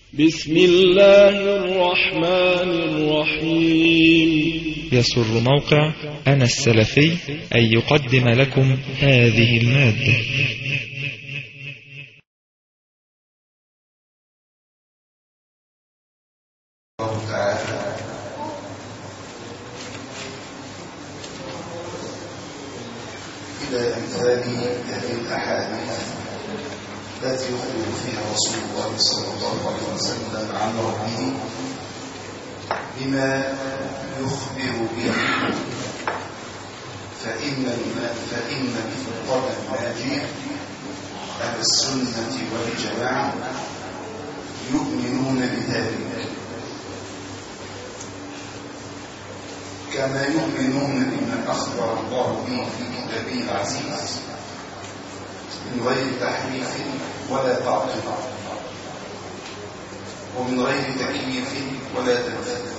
بسم الله الرحمن الرحيم يسر موقع أنا السلفي أن يقدم لكم هذه المادة الله تعالى إلى أمثال هذه الأحاديث التي يخبر فيها رسول الله صلى الله عليه وسلم عن ربه بما يخبر به فإن الم- فإن الفرقة الناجية أهل السنة والجماعة يؤمنون بذلك كما يؤمنون بما أخبر الله به في كتابه العزيز من غير تحريف ولا تعطيل ومن غير تكييف ولا تمثيل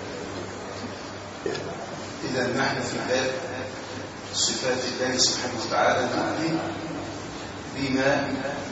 إذا نحن في باب صفات الله سبحانه وتعالى نؤمن بما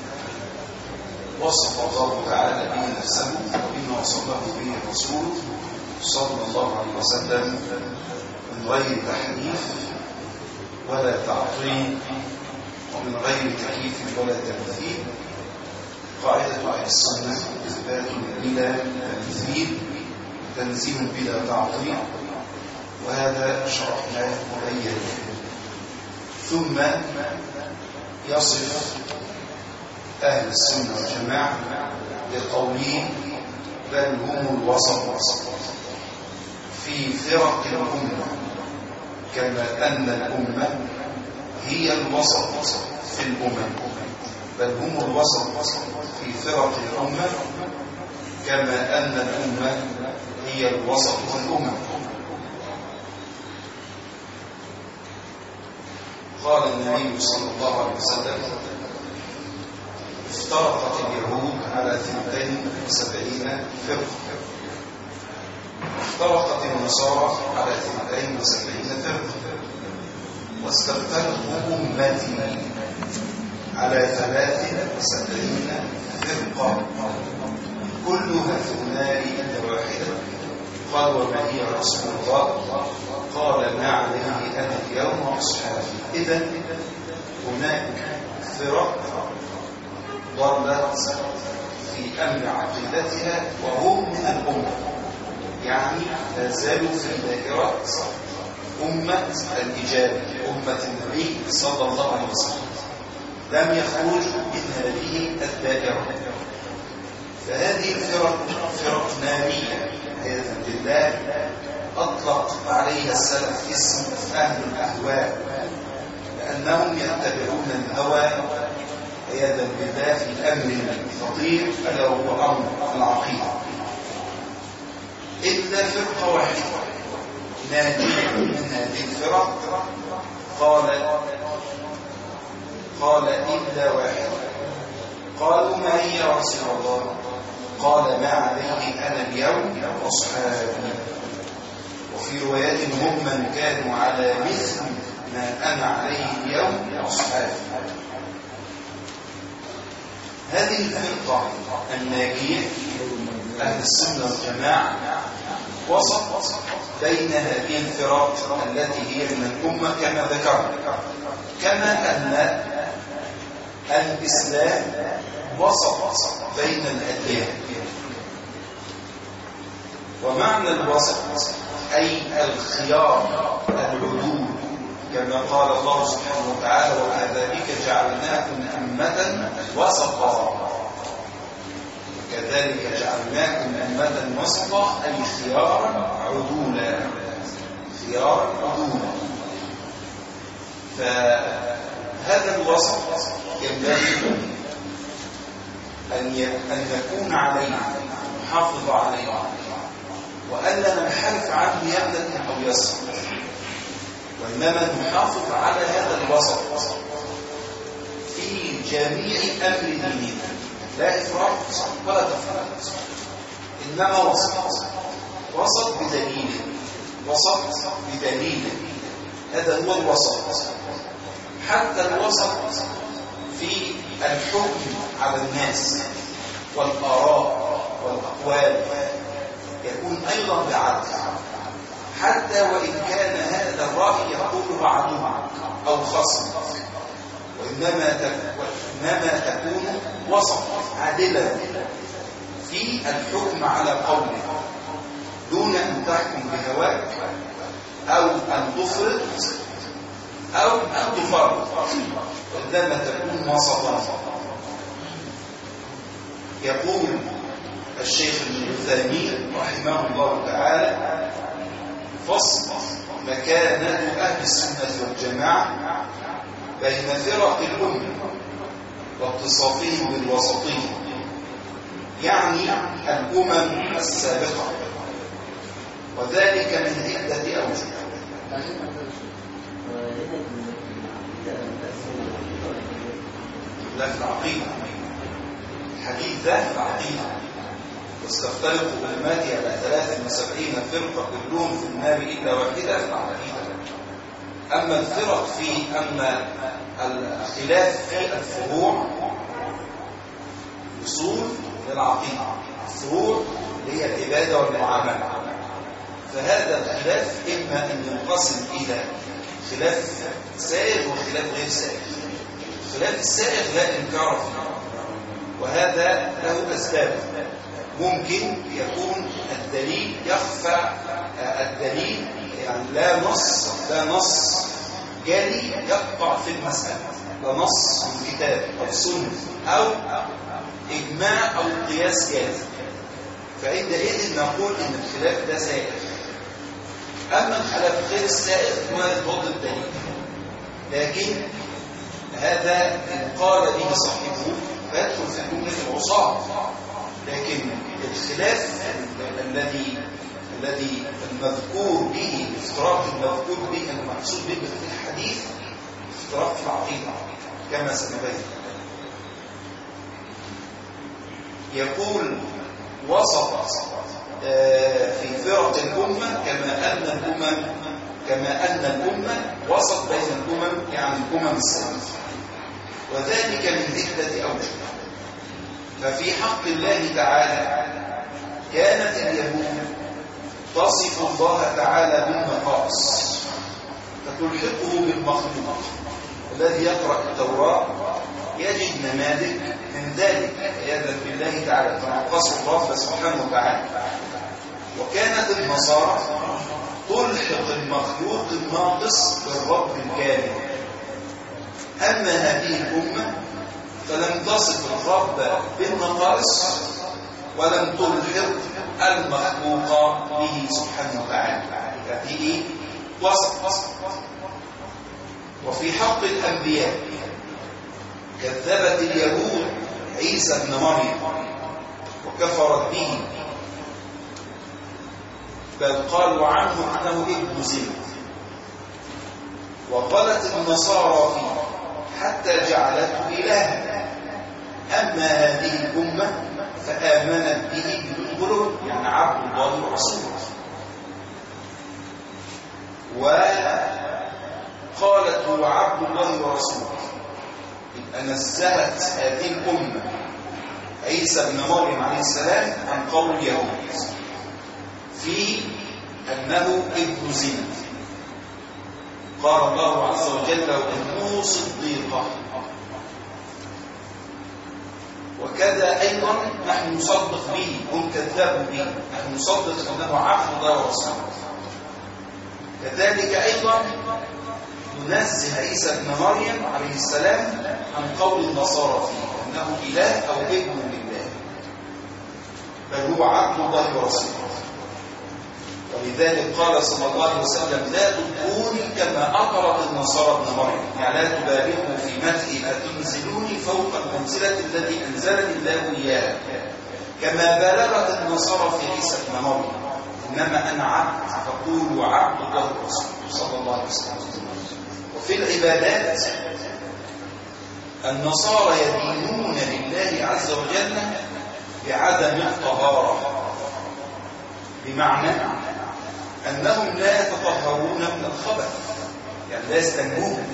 وصف الله تعالى به نفسه وبما وصفه به الرسول صلى الله عليه وسلم من غير تحريف ولا تعطيل ومن غير تكييف ولا تمثيل قاعدة أهل السنة إثبات بلا تمثيل تنزيه بلا تعطيل وهذا شرحناه مبين ثم يصف أهل السنة والجماعة بقوله بل هم الوسط في فرق الأمة كما أن الأمة هي الوسط في الأمم بل هم الوسط في فرق الأمة كما أن الأمة هي الوسط في الأمم قال النبي صلى الله عليه وسلم افترقت اليهود على ثنتين وسبعين فرقة افترقت النصارى على ثنتين وسبعين فرقة واستفترق أمتي على ثلاث وسبعين فرقة كلها في النار إلا واحدة قال وما هي يا رسول الله قال ما عليه أنا اليوم وأصحابي إذا هناك فرق ضلت في أمر عقيدتها وهم من الأمة يعني لا زالوا في دائرة أمة الإجابة أمة النبي صلى الله عليه وسلم لم يخرجوا من هذه الدائرة فهذه الفرق فرق نارية عياذا بالله أطلق عليها السلف اسم أهل الأهواء لأنهم يتبعون الهوى عياذا بالله في أمر خطير ألا هو أمر العقيدة إلا فرقة واحدة نادية من هذه الفرق قال قال إلا واحد قالوا ما هي يا رسول الله قال ما عليه أنا اليوم وأصحابي وفي روايات هم من كانوا على مثل ما أنا عليه اليوم وأصحابي هذه الفرقة الناجية أهل السنة والجماعة وسط بين هذه الفرق التي هي من الأمة كما ذكرنا كما أن الإسلام وسط بين الأديان ومعنى الوسط أي الخيار العدول كما قال الله سبحانه وتعالى وكذلك جعلناكم أمة وسطا كذلك جعلناكم أمة وسطا أي خيارا عدولا خيارا عدولا فهذا الوسط ينبغي أن ي- أن نكون عليه نحافظ عليه وألا ننحرف عنه يمنة أو يسر وإنما نحافظ على هذا الوسط في جميع أمر ديننا لا إفراط ولا تفريط إنما وسط وسط بدليل وسط بدليل هذا هو الوسط حتى الوسط في الحكم على الناس والآراء والأقوال يكون أيضا بعدل حتى وإن كان هذا الرأي يقول عدو أو خصم وإنما تك- وإنما تكون وسط عادلا في الحكم على قوله دون أن تحكم بهواك أو أن تفرط أو أن تفرط وإنما تكون وسطا يقول الشيخ ابن عثيمين رحمه الله تعالى فصل مكانة أهل السنة والجماعة بين فرق الأمة واتصافهم بالوسطية يعني الأمم السابقة وذلك من عدة أوجه لا في العقيدة الحديث ده في العقيدة واستفترق أمتي على 73 فرقة كلهم في النار إلا واحدة في العقيدة أما الفرق في أما الاختلاف في الفروع أصول للعقيدة الفروع اللي هي العبادة والمعاملة فهذا الخلاف إما أن ينقسم إلى خلاف سائر وخلاف غير سائر خلاف السائر لا إنكار فيه وهذا له أسباب ممكن يكون الدليل يخفى الدليل يعني لا نص لا نص جالي يقطع في المسألة لا نص من كتاب أو سنة أو إجماع أو قياس جاز فعندئذ نقول إن الخلاف ده سائر أما الخلاف غير السائر ما ضد الدليل لكن هذا إن قال به صاحبه فيدخل في جملة العصاة لكن الخلاف الذي الذي المذكور به الافتراق المذكور به المقصود به في الحديث افتراق في العقيدة كما سنبين يقول وسط في فرق الأمة كما أن الأمم كما أن الأمة وسط بين الأمم يعني الأمم السابقة وذلك من عدة أوجه ففي حق الله تعالى كانت اليهود تصف الله تعالى بالنقائص فتلحقه بالمخلوق الذي يقرأ التوراة يجد نماذج من ذلك عياذا بالله تعالى تنقص الله سبحانه وتعالى وكانت النصارى تلحق المخلوق الناقص بالرب الكامل أما هذه الأمة فلم تصف الرب بالنقائص ولم تلحق المخلوق به سبحانه وتعالى هذه وسط وفي حق الأنبياء كذبت اليهود عيسى ابن مريم وكفرت به بل قالوا عنه انه ابن زنا وغلت النصارى فيه حتى جعلته إلها أما هذه الأمة فآمنت به بدون غلو يعني عبد الله ورسوله وقالت هو عبد الله ورسوله يبقى نزهت هذه الأمة عيسى ابن مريم عليه السلام عن قول اليهود في أنه ابن زنا قال الله عز وجل وأنه صديقة وكذا أيضا نحن نصدق به هم كذبوا به نحن نصدق أنه عبد الله ورسوله كذلك أيضا ننزه عيسى ابن مريم عليه السلام عن قول النصارى فيه أنه إله أو ابن لله بل هو عبد الله ورسوله ولذلك قال صلى الله عليه وسلم لا تطروني كما أطرت النصارى ابن مريم يعني لا تبالغوا في مدحي فتنزلوني فوق المنزلة التي أنزلني الله إياها كما بالغت النصارى في عيسى ابن مريم إنما أنا عبد فقولوا عبد الله ورسوله صلى الله عليه وسلم وفي العبادات النصارى يدينون لله عز وجل بعدم الطهارة بمعنى أنهم لا يتطهرون من الخبث يعني لا يستنجون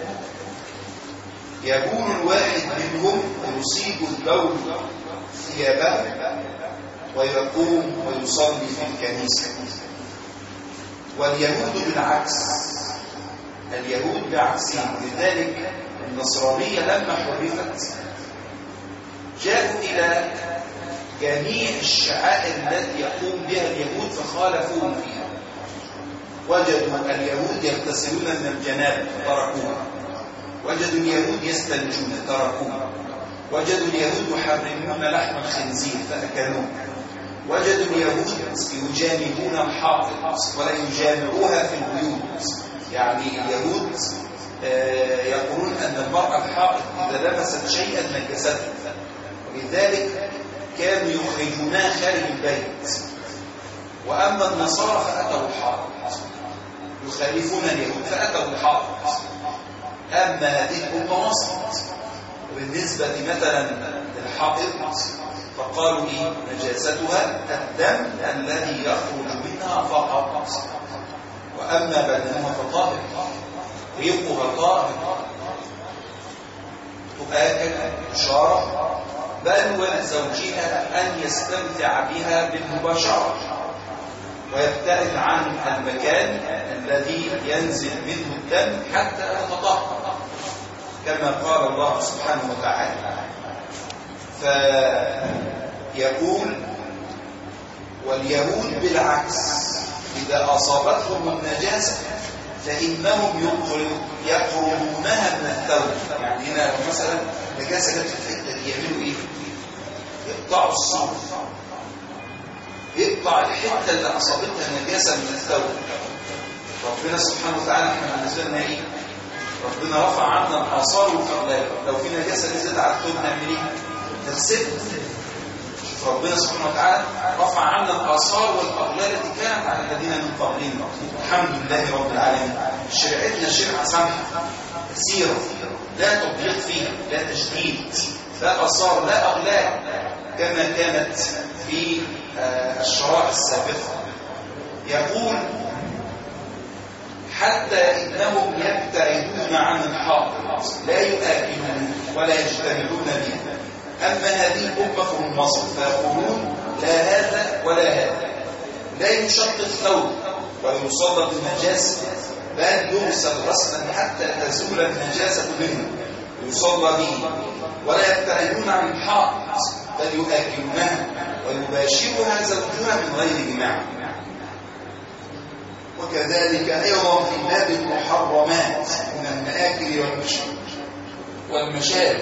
يكون الواحد منهم يصيب البول ثيابه ويقوم ويصلي في الكنيسة واليهود بالعكس اليهود بعكسهم لذلك النصرانية لما حرفت جاءوا إلى جميع الشعائر التي يقوم بها اليهود فخالفوهم فيها وجدوا اليهود يغتسلون من الجنابه فتركوها وجدوا اليهود يستنجون تركوها وجدوا اليهود يحرمون لحم الخنزير فأكلوه وجدوا اليهود يجامعون الحائط ولا يجامعوها في البيوت يعني اليهود آه، يقولون أن المرأة الحائط إذا لمست شيئا نجسته ولذلك كانوا يخرجونها خارج البيت وأما النصارى فأتوا الحائط يخالفون اليهود فأتوا الحائط أما هذه الأمة وصلت وبالنسبة مثلا للحائط فقالوا إيه نجاستها الدم الذي يخرج منها فقط وأما بدنها فطاهر ريقها طاهر تؤكل إشارة بل ولزوجها أن يستمتع بها بالمباشرة ويبتعد عن المكان الذي ينزل منه الدم حتى يتطهر كما قال الله سبحانه وتعالى فيقول واليهود بالعكس إذا أصابتهم النجاسة فإنهم يقربونها من الثوب يعني هنا مثلا نجاسة جت في الحتة دي يعملوا إيه؟ يقطعوا الصوت يقطع الحتة اللي أصابتها نجاسة من الثوب ربنا سبحانه وتعالى احنا بالنسبة لنا إيه؟ ربنا رفع عنا الآثار والأغلال لو في نجاسة نزلت على الثوب نعمل إيه؟ نغسلها ربنا سبحانه وتعالى رفع عنا الآثار والأغلال التي كانت على الذين من قبلنا الحمد لله رب العالمين شريعتنا شريعة سمحة كثيرة لا تضيق فيها لا تشديد لا آثار لا أغلال كما كانت في الشرائع السابقة يقول حتى إنهم يبتعدون عن الحاضر لا يؤكلون ولا يجتمعون به أما هذه الأمة منمصر فيقولون لا هذا ولا هذا لا يشق الثوب ويصاب بالنجاسة بل يغسل غسلا حتى تزول النجاسة منه يصلى به ولا يبتعدون عن الحائط بل يؤكلونها ويباشرها زوجها من غير جماع وكذلك أيضا في باب المحرمات من المآكل والمشارب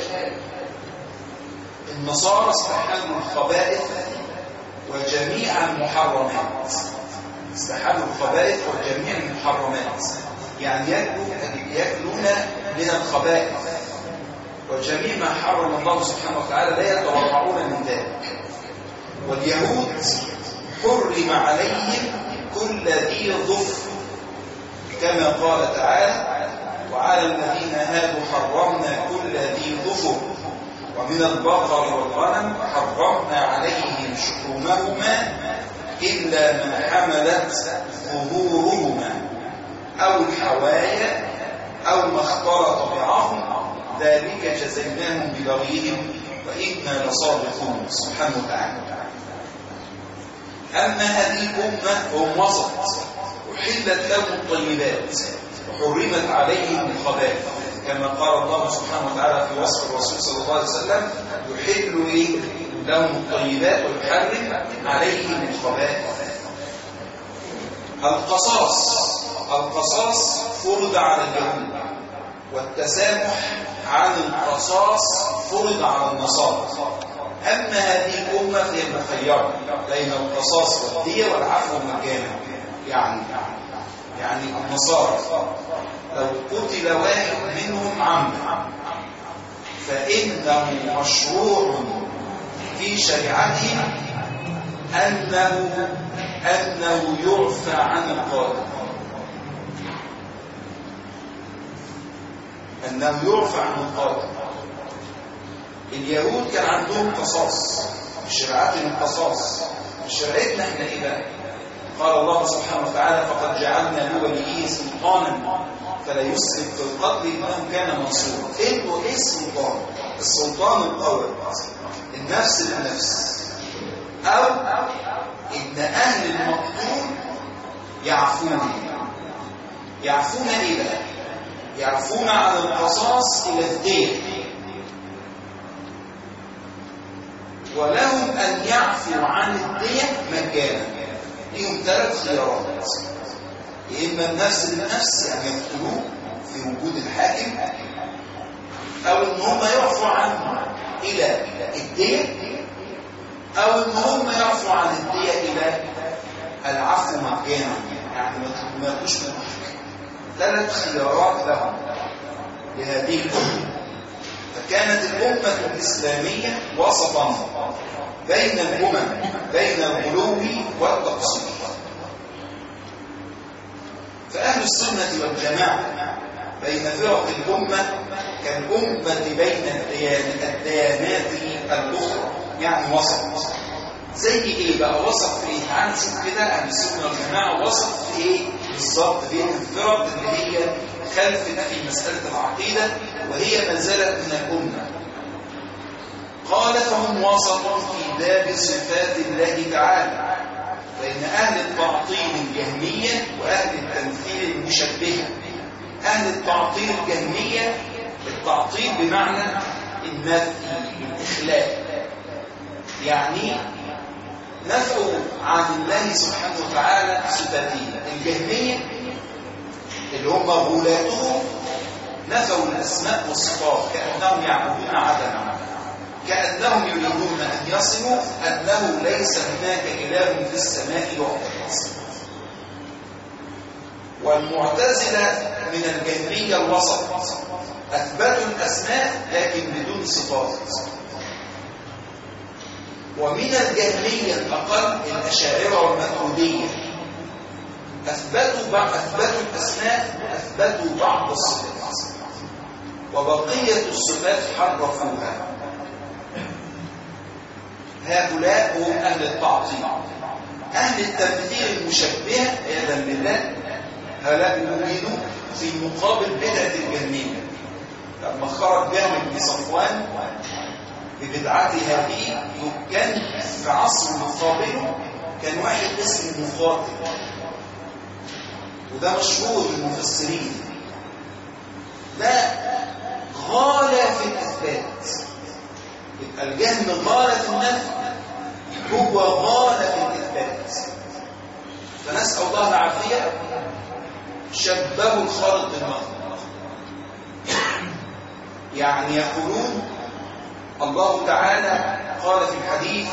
النصارى استحلوا الخبائث وجميع المحرمات استحلوا الخبائث وجميع المحرمات يعني يأكلون من الخبائث وجميع ما حرم الله سبحانه وتعالى لا يتورعون من ذلك واليهود حرم عليهم كل ذي ظفر كما قال تعالى وعلى الذين هادوا حرمنا كل ذي ظفر ومن البقر والغنم حرمنا عليهم شحومهما إلا ما حملت ظهورهما أو الحوايا أو ما اختلط بعظم ذلك جزيناهم ببغيهم وإنا لصادقون سبحانه وتعالى أما هذه الأمة هم وسط أحلت لهم الطيبات وحرمت عليهم الخبائث كما قال الله سبحانه وتعالى في وصف الرسول صلى الله عليه وسلم يحل إيه؟ لهم الطيبات ويحرم عليهم الخبائث القصاص القصاص فرض على اليهود والتسامح عن القصاص فرض على النصارى أما هذه الأمة فهي مخيرة بين القصاص والدية والعفو مجانا يعني يعني النصارى لو قتل واحد منهم عمدا فإنه مشروع في شريعتهم أنه أنه يعفى عن القاتل أنه يعفى عن القاتل اليهود كان عندهم قصاص في شريعتهم القصاص في شريعتنا احنا ايه بقى قال الله سبحانه وتعالى فقد جعلنا لوليه سلطانا فلا يسرف في القتل انه كان منصورا ايه ايه السلطان السلطان القول النفس بالنفس او يعفون يعفون إيه بقى؟ يعفون عن القصاص إلى الدين ولهم أن يعفوا عن الدين مجانا لهم ثلاث خيارات يا إما النفس بالنفس يعني يقتلوه في وجود الحاكم أو إن هم يعفوا عنه إلى الدين أو إن هم يعفوا عن الدية إلى العفو مجانا يعني ما يكونش من ثلاث خيارات لهم لهذه الأمة فكانت الأمة الإسلامية وسطا بين الأمم بين الغلو والتقصير فأهل السنة والجماعة بين فرق الأمة كالأمة بين الديانات الأخرى يعني وسط زي ايه بقى وسط في ايه تعال نشوف كده اهل السنه والجماعه وسط في ايه بالظبط بين الفرق اللي هي خلفنا في مساله العقيده وهي ما زالت من الامه قال فهم وسط في باب صفات الله تعالى فإن أهل التعطيل الجهمية وأهل التمثيل المشبهة أهل التعطيل الجهمية التعطيل بمعنى النفي الإخلاء يعني نفوا عن الله سبحانه وتعالى صفاته الجهمية اللي هم غلاته نفوا الأسماء والصفات كأنهم يعبدون عدما كأنهم يريدون أن يصلوا أنه ليس هناك إله في السماء يعبد والمعتزلة من الجهمية الوسط أثبتوا الأسماء لكن بدون صفات ومن الجهمية الأقل الأشاعرة والمأتودية أثبتوا بعض أثبتوا الأسماء وأثبتوا بعض الصفات وبقية الصفات حرفوها هؤلاء هم أهل التعطيل أهل التمثيل المشبهة عياذا بالله هؤلاء يؤمنون في مقابل بدعة الجهمية لما خرج جهم بن صفوان ببدعته هذه كان في عصر مقابله كان واحد اسمه مخاطب وده مشهور للمفسرين ده غالى في الإثبات يبقى الجهم غالى في النفي هو غالى في الإثبات فنسأل الله العافية شبهوا الخالق بالمخلوق يعني يقولون الله تعالى قال في الحديث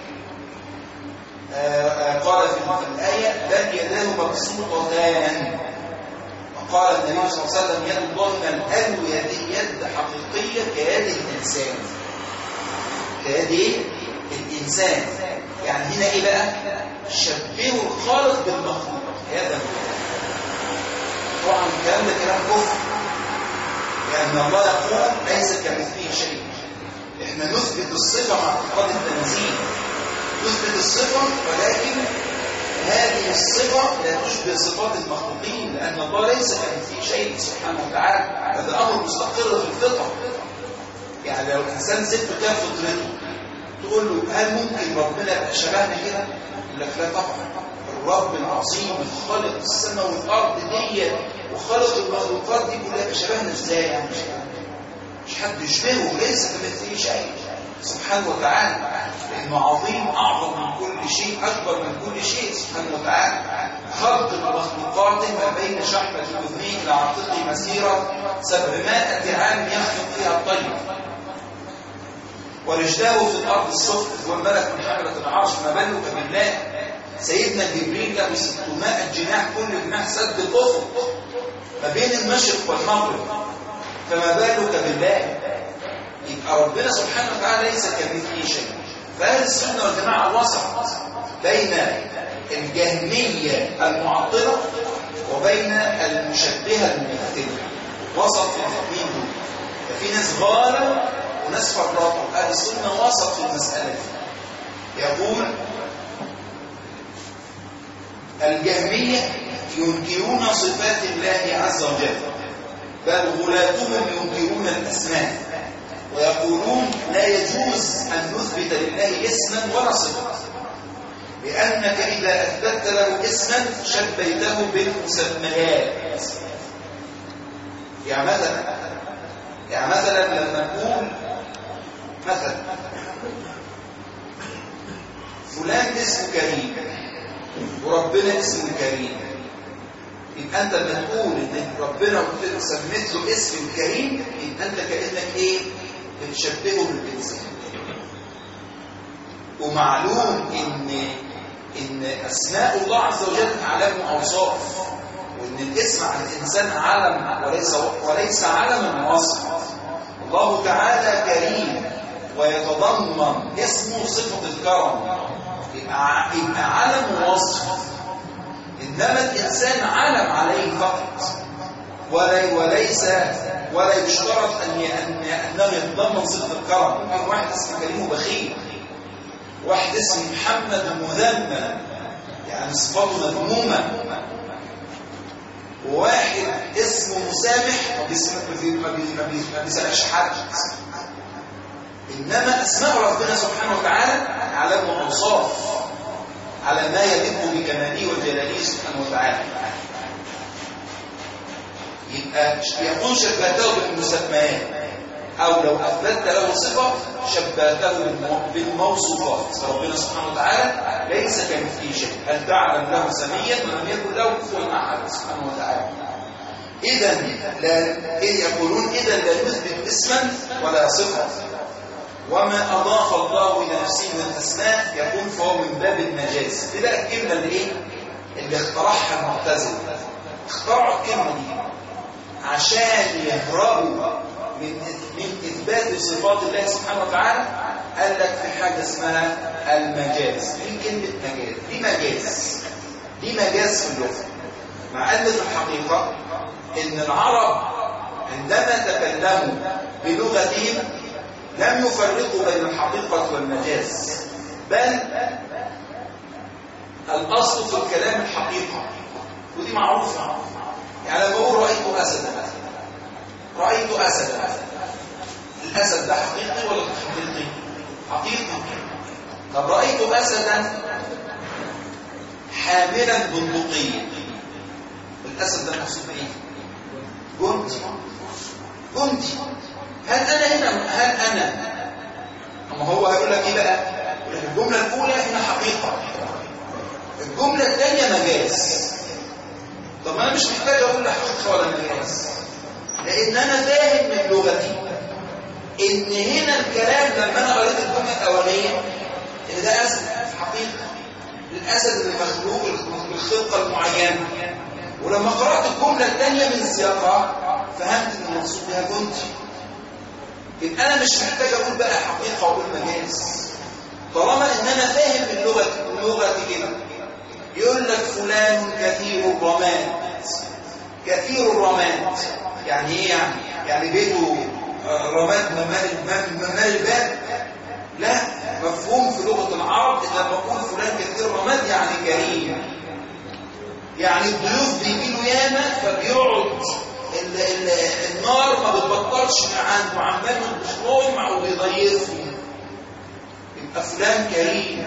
آآ آآ قال في الآية بل يداه مبسوطتان وقال النبي صلى الله عليه وسلم يد الله ملأل يد يد حقيقية كيد الإنسان كيد الإنسان يعني هنا إيه بقى؟ شبهوا الخالق بالمخلوق هذا طبعا الكلام ده كلام كفر لأن الله يقول ليس كمثله شيء احنا نثبت الصفة مع اعتقاد التنزيل نثبت الصفة ولكن هذه الصفة لا تشبه صفات المخلوقين لأن الله ليس كمثله شيء سبحانه وتعالى هذا أمر مستقر في الفطرة يعني لو الإنسان سبته كان فطرته تقول له هل ممكن ربنا يبقى شبهنا كده؟ يقول لك لا طبعا الرب العظيم الخالق السماء والأرض دي وخلق المخلوقات دي كلها شبهنا ازاي يعني مش حد يشبهه ليس كمثله شيء سبحانه وتعالى لانه عظيم اعظم من كل شيء اكبر من كل شيء سبحانه وتعالى خلق المخلوقات ما بين شحمة الاذنين الى عاتقه مسيرة 700 عام يخلق فيها الطير ورجلاه في الارض السفل هو الملك من حملة العرش ما بالك بالله سيدنا جبريل له 600 جناح كل جناح سد الافق ما بين المشرق والمغرب فما بالك بالله يبقى ربنا سبحانه وتعالى ليس كمثله شيء فاهل السنه والجماعه وسط بين الجهميه المعطله وبين المشبهه الممثله وسط في الاثنين دول ففي ناس غالوا وناس فرطوا اهل السنه وسط في المساله دي يقول الجهميه ينكرون صفات الله عز وجل بل غلاتهم ينكرون الأسماء ويقولون لا يجوز أن نثبت لله اسما ولا صفة لأن أنك إذا أثبت له اسما شبيته بالمسميات يعني مثلا يعني مثلا لما نقول مثلا فلان اسمه كريم وربنا اسمه كريم يبقى انت لما تقول ان ربنا سميت له اسم الكريم يبقى انت كانك ايه بتشبهه بالانسان ومعلوم ان ان اسماء الله عز وجل اعلام واوصاف وان الاسم عن الانسان علم وليس وليس علما وصف الله تعالى كريم ويتضمن اسمه صفه الكرم يبقى يبقى علم ووصف انما الانسان علم عليه فقط ولا وليس ولا يشترط ان انه يتضمن صفه الكرم ممكن واحد اسمه كريم وبخيل واحد اسمه محمد مذمم يعني صفاته مذمومه وواحد اسمه مسامح ما بيسامحش حد انما اسماء ربنا سبحانه وتعالى اعلام واوصاف على ما يليق بكماله وجلاله سبحانه وتعالى يبقى يكون شبهته بالمسميات او لو اثبتت له صفه شبهته بالموصوفات ربنا سبحانه وتعالى ليس كمثله شيء هل تعلم له سميا ولم يكن له كفوا احد سبحانه وتعالى اذا لا يقولون اذا لا يثبت اسما ولا صفه وما أضاف الله إلى نفسه من الأسماء يكون فهو من باب المجاز دي بقى الكلمة اللي إيه؟ اللي اخترعها المعتزلة اخترعوا الكلمة دي عشان يهربوا من من إثبات صفات الله سبحانه وتعالى قال لك في حاجة اسمها المجاز دي كلمة مجاز دي مجاز دي مجاز في اللغة مع أن في الحقيقة إن العرب عندما تكلموا بلغتهم لم يفرقوا بين الحقيقة والمجاز بل الأصل في الكلام الحقيقة ودي معروفة يعني لما أقول رأيت أسدا رأيت أسدا الأسد ده حقيقي ولا حقيقي؟ حقيقي طب رأيت أسدا حاملا بندقية الأسد ده مقصود بإيه؟ جندي جندي هل انا هنا هل انا اما هو هيقول لك ايه بقى الجمله الاولى هنا حقيقه الجمله الثانيه مجاز طب ما انا مش محتاج اقول لا حقيقه ولا مجاز لان انا فاهم من لغتي ان هنا الكلام لما انا قريت الجمله الاولانيه ان ده اسد حقيقه الاسد المخلوق الخلقه المعينه ولما قرات الجمله الثانيه من سياقها فهمت ان المقصود بها كنت يبقى انا مش محتاج اقول بقى حقيقه واقول مجاز طالما ان انا فاهم من لغتي من لغتي كده يقول لك فلان كثير الرماد كثير الرماد يعني ايه يعني يعني بيته رماد ممال الباب لا مفهوم في لغه العرب اذا بقول فلان كثير الرماد يعني كريم يعني الضيوف بيجيله ياما فبيقعد ال ال النار ما بتبطلش من عنده عمال يطبخ لهم وبيضيفهم يبقى فلان كريم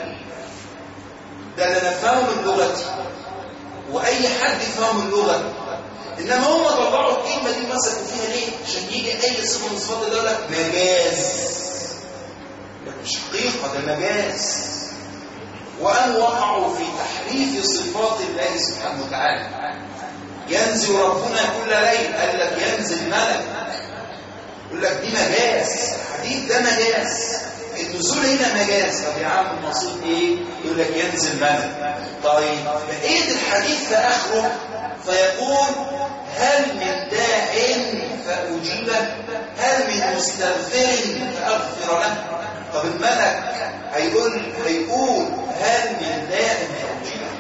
ده اللي انا فاهمه من لغتي واي حد يفهم اللغه انما هم طلعوا الكلمه دي مسكوا فيها ليه عشان يجي اي صفه من صفات الله لك مجاز ده مش حقيقه ده مجاز وان وقعوا في تحريف صفات الله سبحانه وتعالى ينزل ربنا كل ليل قال لك ينزل ملك يقول لك دي مجاز الحديث ده مجاز النزول هنا مجاز طب يا عم المقصود ايه يقول لك ينزل ملك طيب بقيه الحديث في اخره فيقول هل من داع فاجيبه هل من مستغفر فاغفر له طب الملك هيقول هيقول هل من داع فاجيبه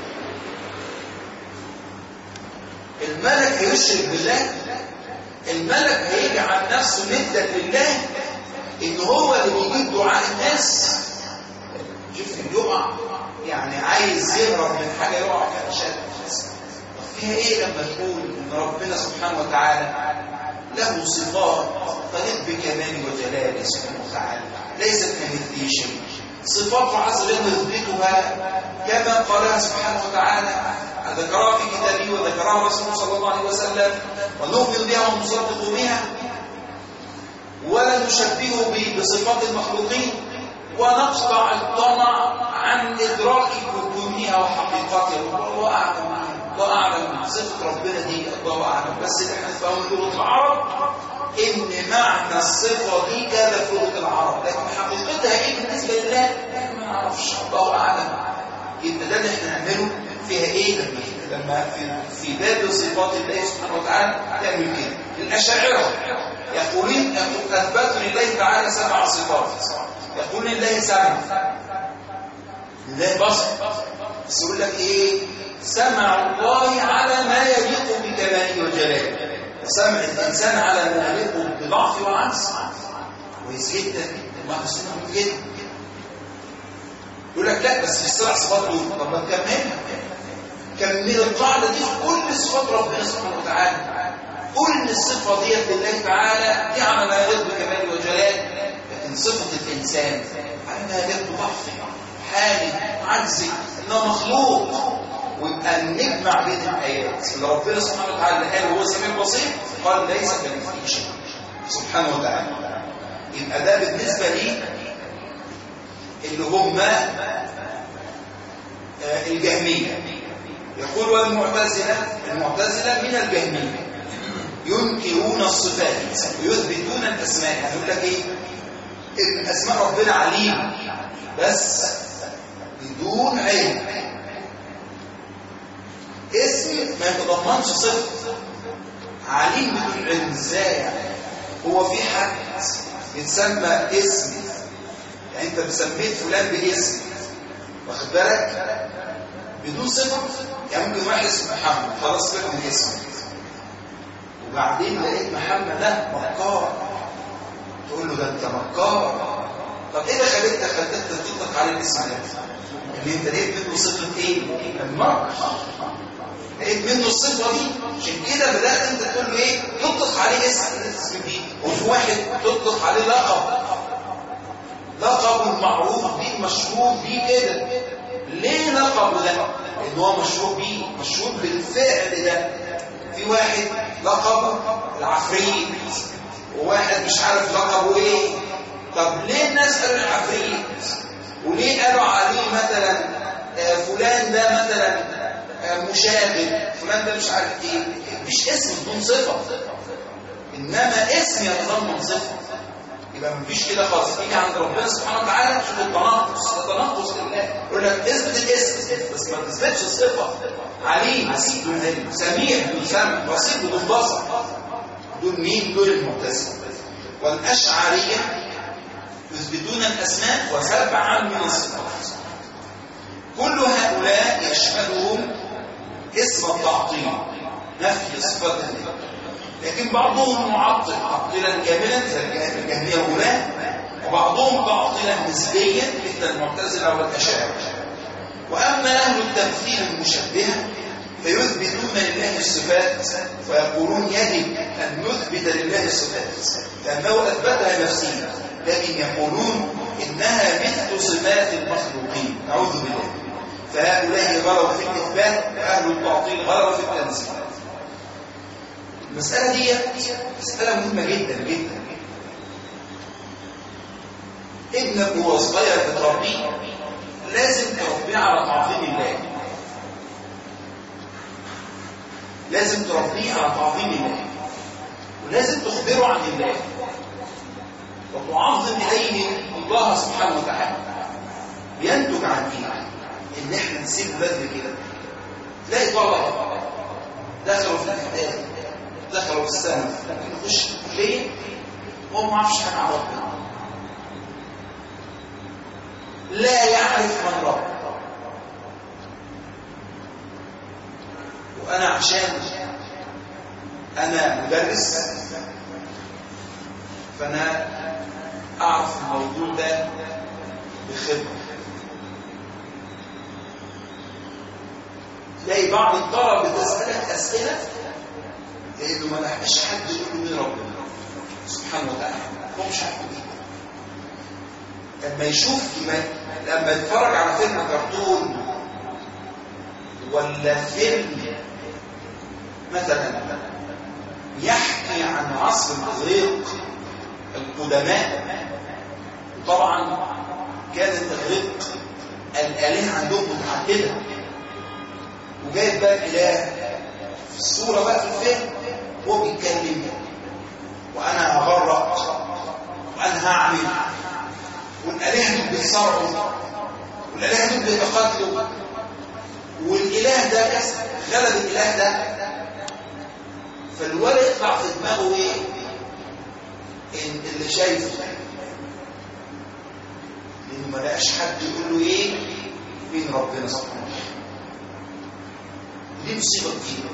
الملك هيشرك بالله الملك هيجعل نفسه ندا لله ان هو اللي بيجيب دعاء الناس شوف يقع يعني عايز يهرب من حاجه يقع فيها شد طب فيها ايه لما تقول ان ربنا سبحانه وتعالى له صفات تليق بكماله وجلاله سبحانه وتعالى ليست كمثله شيء صفات عز وجل نثبتها كما قالها سبحانه وتعالى ذكرها في كتابه وذكرها رسوله صلى الله عليه وسلم ونؤمن بها ونصدق بها ولا نشبهه بصفات المخلوقين ونقطع الطمع عن إدراك كونها وحقيقتها والله أعلم الله أعلم صفة ربنا دي الله أعلم بس اللي احنا نفهمه لغة العرب إن معنى الصفة دي كذا في لغة العرب لكن حقيقتها إيه بالنسبة لله ما نعرفش الله أعلم يبقى ده اللي احنا نعمله فيها إيه لما لما في في باب صفات الله سبحانه وتعالى تعمل كده الأشاعرة يقولون أثبتوا لله تعالى سبع صفات يقول لله سمع لله بصر بس يقول لك ايه سمع الله على ما يليق بكماله وجلاله سمع الانسان على ما يليق بضعف وعجز كويس جدا الله سبحانه كده يقول لك لا بس في السبع صفات دول طب ما نكملها كمل القاعده دي في كل صفات ربنا سبحانه وتعالى كل الصفه ديت لله تعالى دي على ما يليق بكماله وجلاله لكن صفة الإنسان على ما يجب ضعف حالي عجزي إنه مخلوق ويبقى نجمع بين الآيات اللي ربنا سبحانه وتعالى قال وهو سميع بصير قال ليس كمثله شيء سبحانه وتعالى يبقى ده بالنسبة لي اللي هم الجهمية يقول والمعتزلة المعتزلة من الجهمية ينكرون الصفات ويثبتون الأسماء يعني يقول لك إيه إن أسماء ربنا عليم بس بدون علم اسم ما يتضمنش صفة عليم بدون علم ازاي يعني هو في حد يتسمى اسم يعني انت سميت فلان باسم واخد بالك بدون صفة يعني ممكن واحد اسمه محمد خلاص فاهم الاسم وبعدين لقيت محمد ده مكار تقول له ده انت مكار طب ايه اللي خليك خليك تطلق عليه الاسم ده اللي انت لقيت منه صفه ايه المكر لقيت منه الصفه دي عشان كده بدات انت تقول له ايه تطلق عليه اسم الاسم دي وفي واحد تطلق عليه لقب لقب معروف بيه مشهور بيه كده ليه لقب ده لان هو مشهور بيه مشهور بالفعل ده في واحد لقبه العفريت وواحد مش عارف لقبه ايه طب ليه الناس قالوا العفريت وليه قالوا عليه مثلا آه فلان ده مثلا آه مشاغب فلان ده مش عارف ايه مفيش اسم بدون صفه انما اسم يتضمن صفه يبقى مفيش كده خالص تيجي عند ربنا سبحانه وتعالى تشوف التناقض التناقض لله يقول لك اثبت الاسم بس ما تثبتش الصفه عليم نسيب بدون علم سميع بدون سمع بصير بدون بصر دول مين دول المعتزله والاشعريه يثبتون الاسماء وسبعا من الصفات كل هؤلاء يشملهم اسم التعطيل نفي صفات الله لكن بعضهم معطل معطلا كاملا زي الجهميه الاولى وبعضهم تعطيلا نسبيا مثل المعتزله والاشاعره واما اهل التمثيل المشبهه فيثبتون لله الصفات ويقولون يجب أن نثبت لله الصفات لأنه أثبتها نفسه لكن يقولون إنها مثل صفات المخلوقين نعوذ بالله فهؤلاء غلوا في الإثبات وأهل التعطيل غلوا في التنزيل المسألة دي مسألة مهمة جدا جدا ابنك وهو صغير بتربيه لازم تربيه على تعظيم الله لازم تربيه على تعظيم الله ولازم تخبره عن الله وتعظم إليه الله سبحانه وتعالى بينتج عن ايه؟ ان احنا نسيب بدري كده تلاقي طلبه دخلوا في الاعداد دخلوا في السنه ممكن يخش ليه؟ هو ما يعرفش حاجه عن ربنا لا يعرف من رب وانا عشان انا مدرس فانا اعرف الموضوع ده بخبره تلاقي بعض الطلبه بتسالك اسئله لانه ما لحقش حد يقول له مين ربنا سبحانه وتعالى هو مش عارف ايه لما يشوف لما يتفرج على فيلم كرتون ولا فيلم مثلا يحكي عن عصر الاغريق القدماء طبعا كان الاغريق الالهه عندهم متعدده وجايب بقى الاله في الصوره بقى في الفيلم هو بيتكلم وانا هغرق وانا هعمل والالهه دول بيصارعوا والالهه دول بيتقاتلوا والاله ده غلب الاله ده فالولد يطلع في دماغه ايه إن اللي شايفه لانه ما لقاش حد يقول له ايه مين ربنا سبحانه وتعالى دي مصيبه كبيره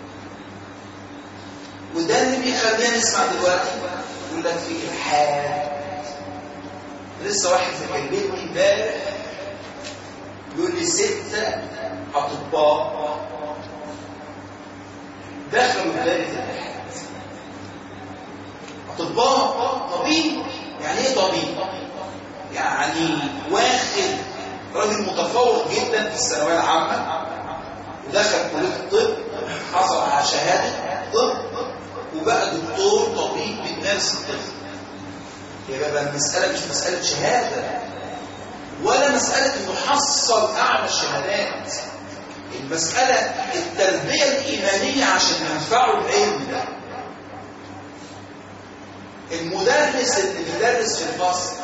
وده اللي بيخلينا نسمع دلوقتي يقول لك في الحاد لسه واحد كلمني امبارح يقول لي ستة أطباء دخلوا دائرة الإلحاد أطباء طبيب يعني إيه طبيب؟ يعني واخد راجل متفوق جدا في الثانوية العامة ودخل كلية الطب حصل على شهادة طب وبقى دكتور طبيب بيمارس الطب يبقى بقى المسألة مش مسألة شهادة ولا مسألة انه حصل أعلى الشهادات المسألة التربية الإيمانية عشان ينفعوا العلم ده المدرس اللي بيدرس في الفصل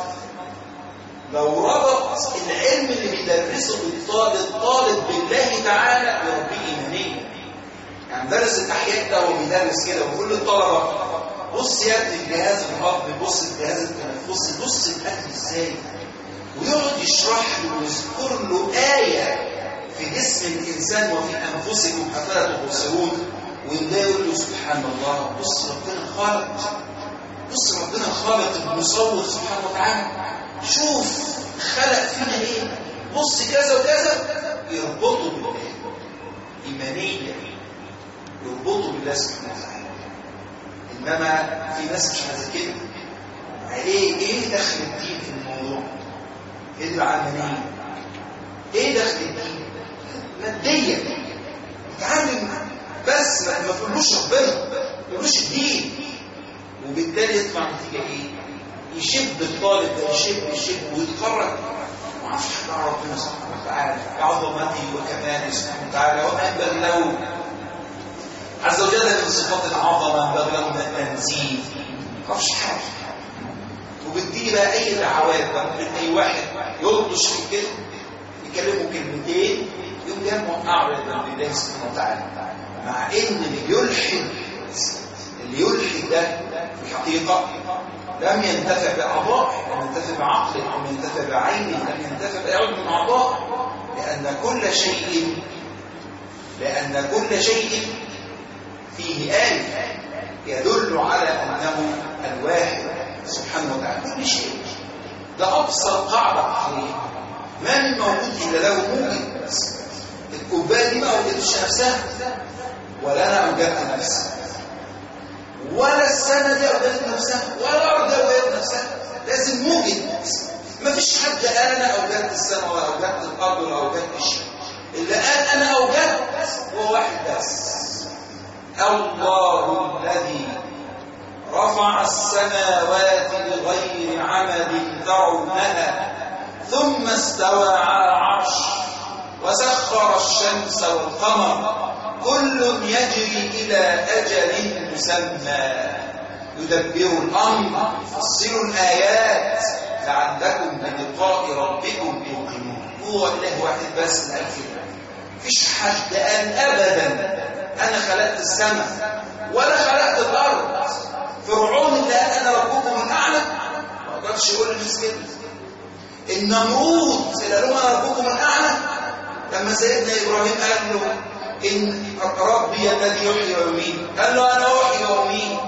لو ربط العلم اللي بيدرسه بالطالب الطالب بالله تعالى يربيه إيمانيا يعني مدرس الأحياء ده هو بيدرس كده وكل الطلبة بص يا ابني الجهاز الهضمي بص الجهاز التنفسي بص الاكل ازاي ويقعد يشرح له ويذكر له آية في جسم الإنسان وفي أنفسكم أفلا تبصرون ويبدأ يقول له سبحان الله بص ربنا خالق بص ربنا خالق المصور سبحانه وتعالى شوف خلق فينا ايه بص كذا وكذا يربطه بالله إيمانيا يربطه بالله سبحانه وتعالى إنما في ناس مش عايزة كده ايه ايه دخل الدين في الموضوع ايه العملية ايه دخل الدين ماديا يتعلم بس ما ما تقولوش ربنا ما تقولوش الدين وبالتالي يطلع نتيجة ايه يشب الطالب ده يشب يشب ويتخرج ما اعرفش حاجه عن ربنا سبحانه وتعالى بعظمته وكماله سبحانه وتعالى وما ينبغي له عز وجل من صفات العظمه ينبغي له من التنزيه ما اعرفش حاجه وبتجيلي بقى اي دعوات بقى ممكن اي واحد يلطش في كده يكلمه كلمتين يقوم جاي موقعه لله سبحانه وتعالى مع ان اللي بيلحد اللي يلحد ده في الحقيقه لم ينتفع بأعضائه لم ينتفع بعقله لم ينتفع بعينه لم ينتفع بأعضاء من أعضائه لأن كل شيء لأن كل شيء فيه آية يدل على أنه الواحد سبحانه وتعالى كل شيء ده أبسط قاعدة عقلية ما من موجود إلا له موجد الكوباية دي ما أوجدتش نفسها ولا أنا أوجدت نفسي ولا السنة دي أوجدت نفسها ولا الأرض دي أوجدت نفسها لازم موجد ما فيش حد قال أنا أوجدت السنة ولا أوجدت الأرض ولا أوجدت الشيء اللي قال أنا أوجدت هو واحد بس الله الذي رفع السماوات بغير عمد ترونها ثم استوى على العرش وسخر الشمس والقمر كل يجري إلى أجل مسمى يدبر الأمر يفصل الآيات لعلكم بلقاء ربكم توقنون هو إله واحد بس من ألف فيش حد قال أبدا أنا خلقت السماء ولا خلقت الأرض فرعون اللي قال أنا ربكم الأعلى ما قدرش يقول للناس كده النمرود اللي قال لهم أنا ربكم الأعلى لما سيدنا إبراهيم قال له إن ربي الذي يحيي ويميت قال له أنا أحيي وأميت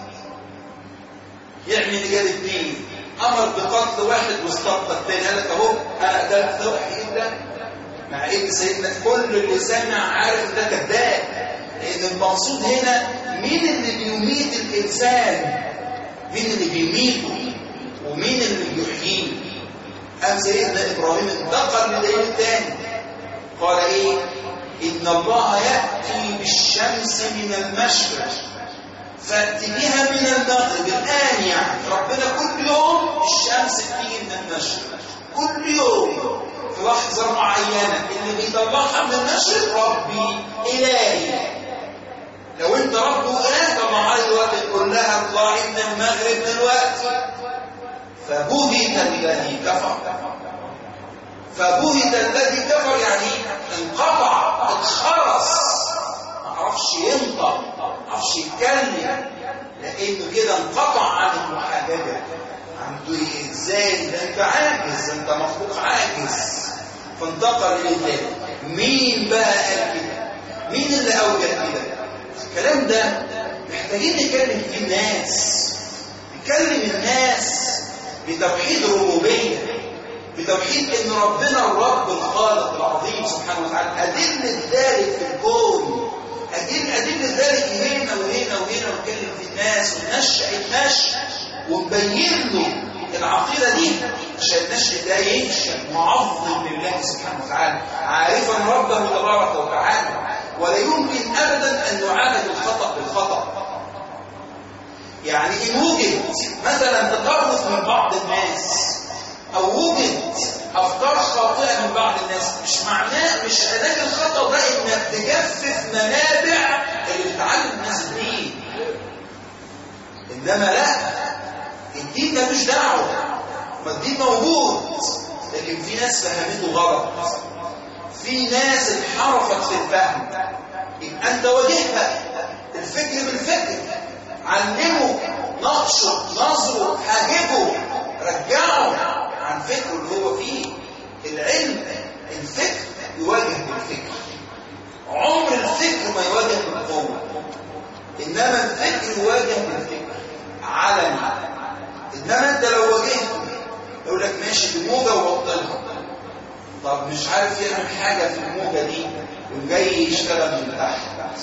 يعمل اللي جاب الدين أمر بقتل واحد واستبقى الثاني قال لك أهو أنا قدرت توحيد ده مع إن سيدنا كل اللي سامع عارف ده كذاب لأن المقصود هنا مين اللي بيميت الإنسان مين اللي بيميته ومين اللي بيحييه قام سيدنا إبراهيم انتقل للدليل الثاني قال إيه إن الله يأتي بالشمس من المشرق فأت بها من المغرب الآن يعني ربنا كل يوم الشمس بتيجي من المشرق كل يوم في لحظة معينة اللي بيطلعها من المشرق ربي إلهي لو انت رب وإله طبعا على الوقت تقول لها اطلعي من المغرب دلوقتي فبهت الذي كفر فبهت الذي كفر يعني انقطع اتخرس ما عرفش ينطق ما عرفش يتكلم لانه كده انقطع عن المحاججه عنده ايه ازاي ده انت عاجز انت مخلوق عاجز فانتقل الى مين بقى قال كده مين اللي اوجد كده الكلام ده محتاجين نكلم فيه الناس نكلم الناس بتوحيد الربوبيه بتوحيد ان ربنا الرب الخالق العظيم سبحانه وتعالى ادله ذلك في الكون ادل ادله ذلك هنا وهنا وهنا ونكلم في الناس وننشأ النشأ ونبين له العقيده دي عشان النشأ ده ينشأ معظم لله سبحانه وتعالى عارفا ربه تبارك وتعالى ولا يمكن ابدا ان يعالج الخطا بالخطا يعني ان وجد مثلا تطرف من بعض الناس او وجد افكار خاطئه من بعض الناس مش معناه مش علاج الخطا ده انك تجفف منابع اللي بتعلم الناس الدين انما لا الدين ملوش دعوه ما الدين موجود لكن في ناس فهمته غلط في ناس انحرفت في الفهم يبقى انت واجهها الفكر بالفكر علمه نقشه نظره حاجبه رجعه عن فكره اللي هو فيه العلم الفكر يواجه بالفكر عمر الفكر ما يواجه بالقوة إنما الفكر يواجه بالفكر علني إنما أنت لو واجهته يقول لك ماشي بالموجة وبطلها طب مش عارف يعمل حاجة في الموجة دي وجاي يشتغل من تحت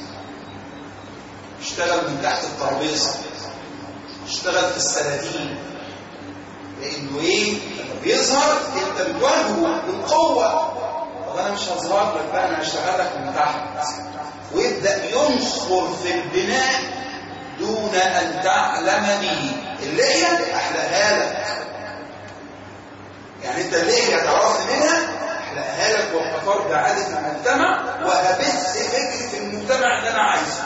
يشتغل من تحت الترابيزة يشتغل في السلاتين لانه ايه لما بيظهر انت بتواجهه بالقوه طب انا مش هظهر لك بقى انا هشتغل لك من تحت ويبدا ينخر في البناء دون ان تعلم به اللحيه احلقها لك يعني انت اللحيه تعرف منها احلقها لك وابقى ده عاده المجتمع وهبث فكر في المجتمع اللي انا عايزه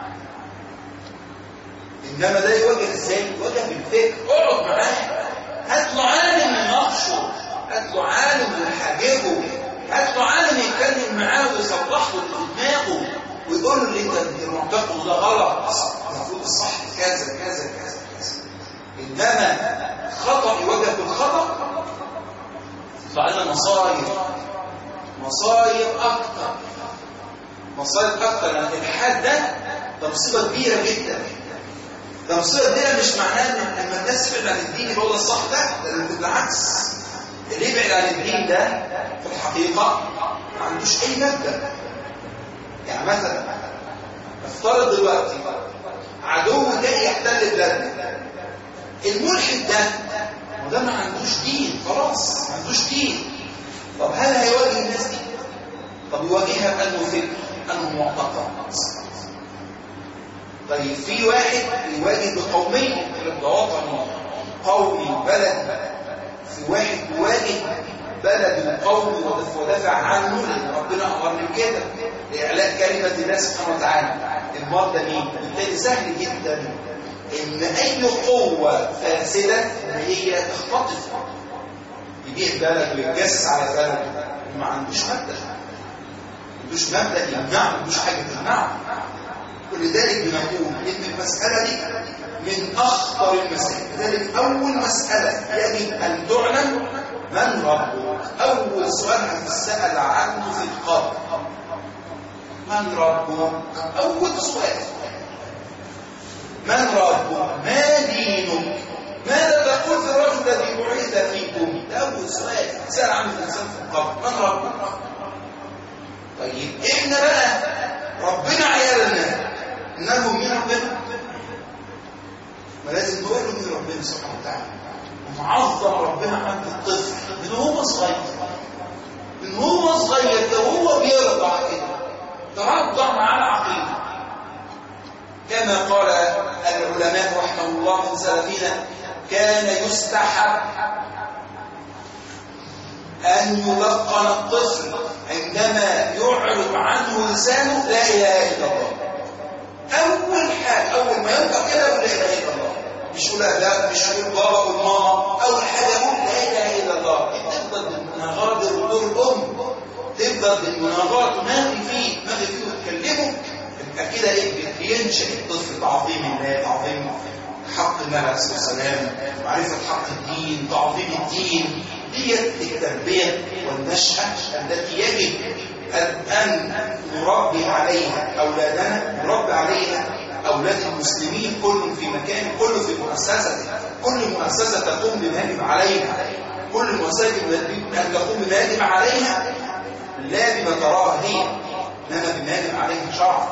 انما ده يواجه ازاي؟ يواجه بالفكر اقعد معاه هات له عالم يناقشه هات له عالم يحاجبه هات له عالم يتكلم معاه ويصلح له اللي في دماغه ويقول له اللي انت معتقده ده غلط المفروض الصح كذا كذا كذا كذا انما خطا يواجه بالخطا يطلع لنا مصايب مصايب اكتر مصايب اكتر لان الحاد ده ده مصيبه كبيره جدا ده مصيبه كبيره مش معناه ان لما الناس تبعد عن الدين يبقى ده الصح ده ده بالعكس اللي يبعد عن الدين ده في الحقيقه ما عندوش اي مبدا يعني مثلا افترض دلوقتي عدو جاي يحتل بلادنا الملحد ده وده ما عندوش دين خلاص ما عندوش دين طب هل هيواجه الناس دي طب يواجهها بانه فكر انه معتقد طيب في واحد يواجه بقومية ده وطن قومي بلد في واحد يواجه بلد قومي ودافع عنه لان ربنا امرني بكده لاعلاء كلمه الله سبحانه وتعالى المال ده مين؟ بالتالي سهل جدا ان اي قوه فاسده ان هي تختطف يبيع بلد ويتجسس على بلد ما عندوش مبدا ما عندوش مبدا يمنعه ما عندوش حاجه تمنعه ولذلك بنقول ان المسألة دي من أخطر المسائل لذلك أول مسألة يجب أن تعلم من ربك أول سؤال هتسأل عنه في القبر من ربك أول سؤال من ربك ما دينك ماذا تقول في الرجل الذي بعث فيكم ده أول سؤال سأل عنه الإنسان في القبر من ربك طيب إحنا بقى ربنا عيالنا انه من ربنا ما لازم نقول له من ربنا سبحانه وتعالى معظم ربنا عند الطفل من هو صغير من هو صغير ده هو بيرضع كده ترضع مع العقيده كما قال العلماء رحمه الله من سلفنا كان يستحب أن يلقن الطفل عندما يعرض عنه لسانه لا إله إلا الله أول حاجة أول ما ينطق كده يقول لا إله إلا الله مش يقول لا مش يقول بابا وماما أول حاجة يقول لا إله إلا الله تفضل بالمناغات دور الأم تفضل بالمناغات تناغي فيه تناغي فيه وتكلمه يبقى كده إيه بينشأ الطفل تعظيم الله تعظيم حق النبي عليه الصلاة والسلام معرفة حق الدين تعظيم الدين ديت التربية والنشأة التي يجب أن نربي عليها أولادنا نربي عليها أولاد المسلمين كل في مكان كل في مؤسسة كل مؤسسة تقوم بما يجب عليها كل مؤسسة أن تقوم بما يجب عليها لا بما تراه هي إنما بما يجب عليها شرعا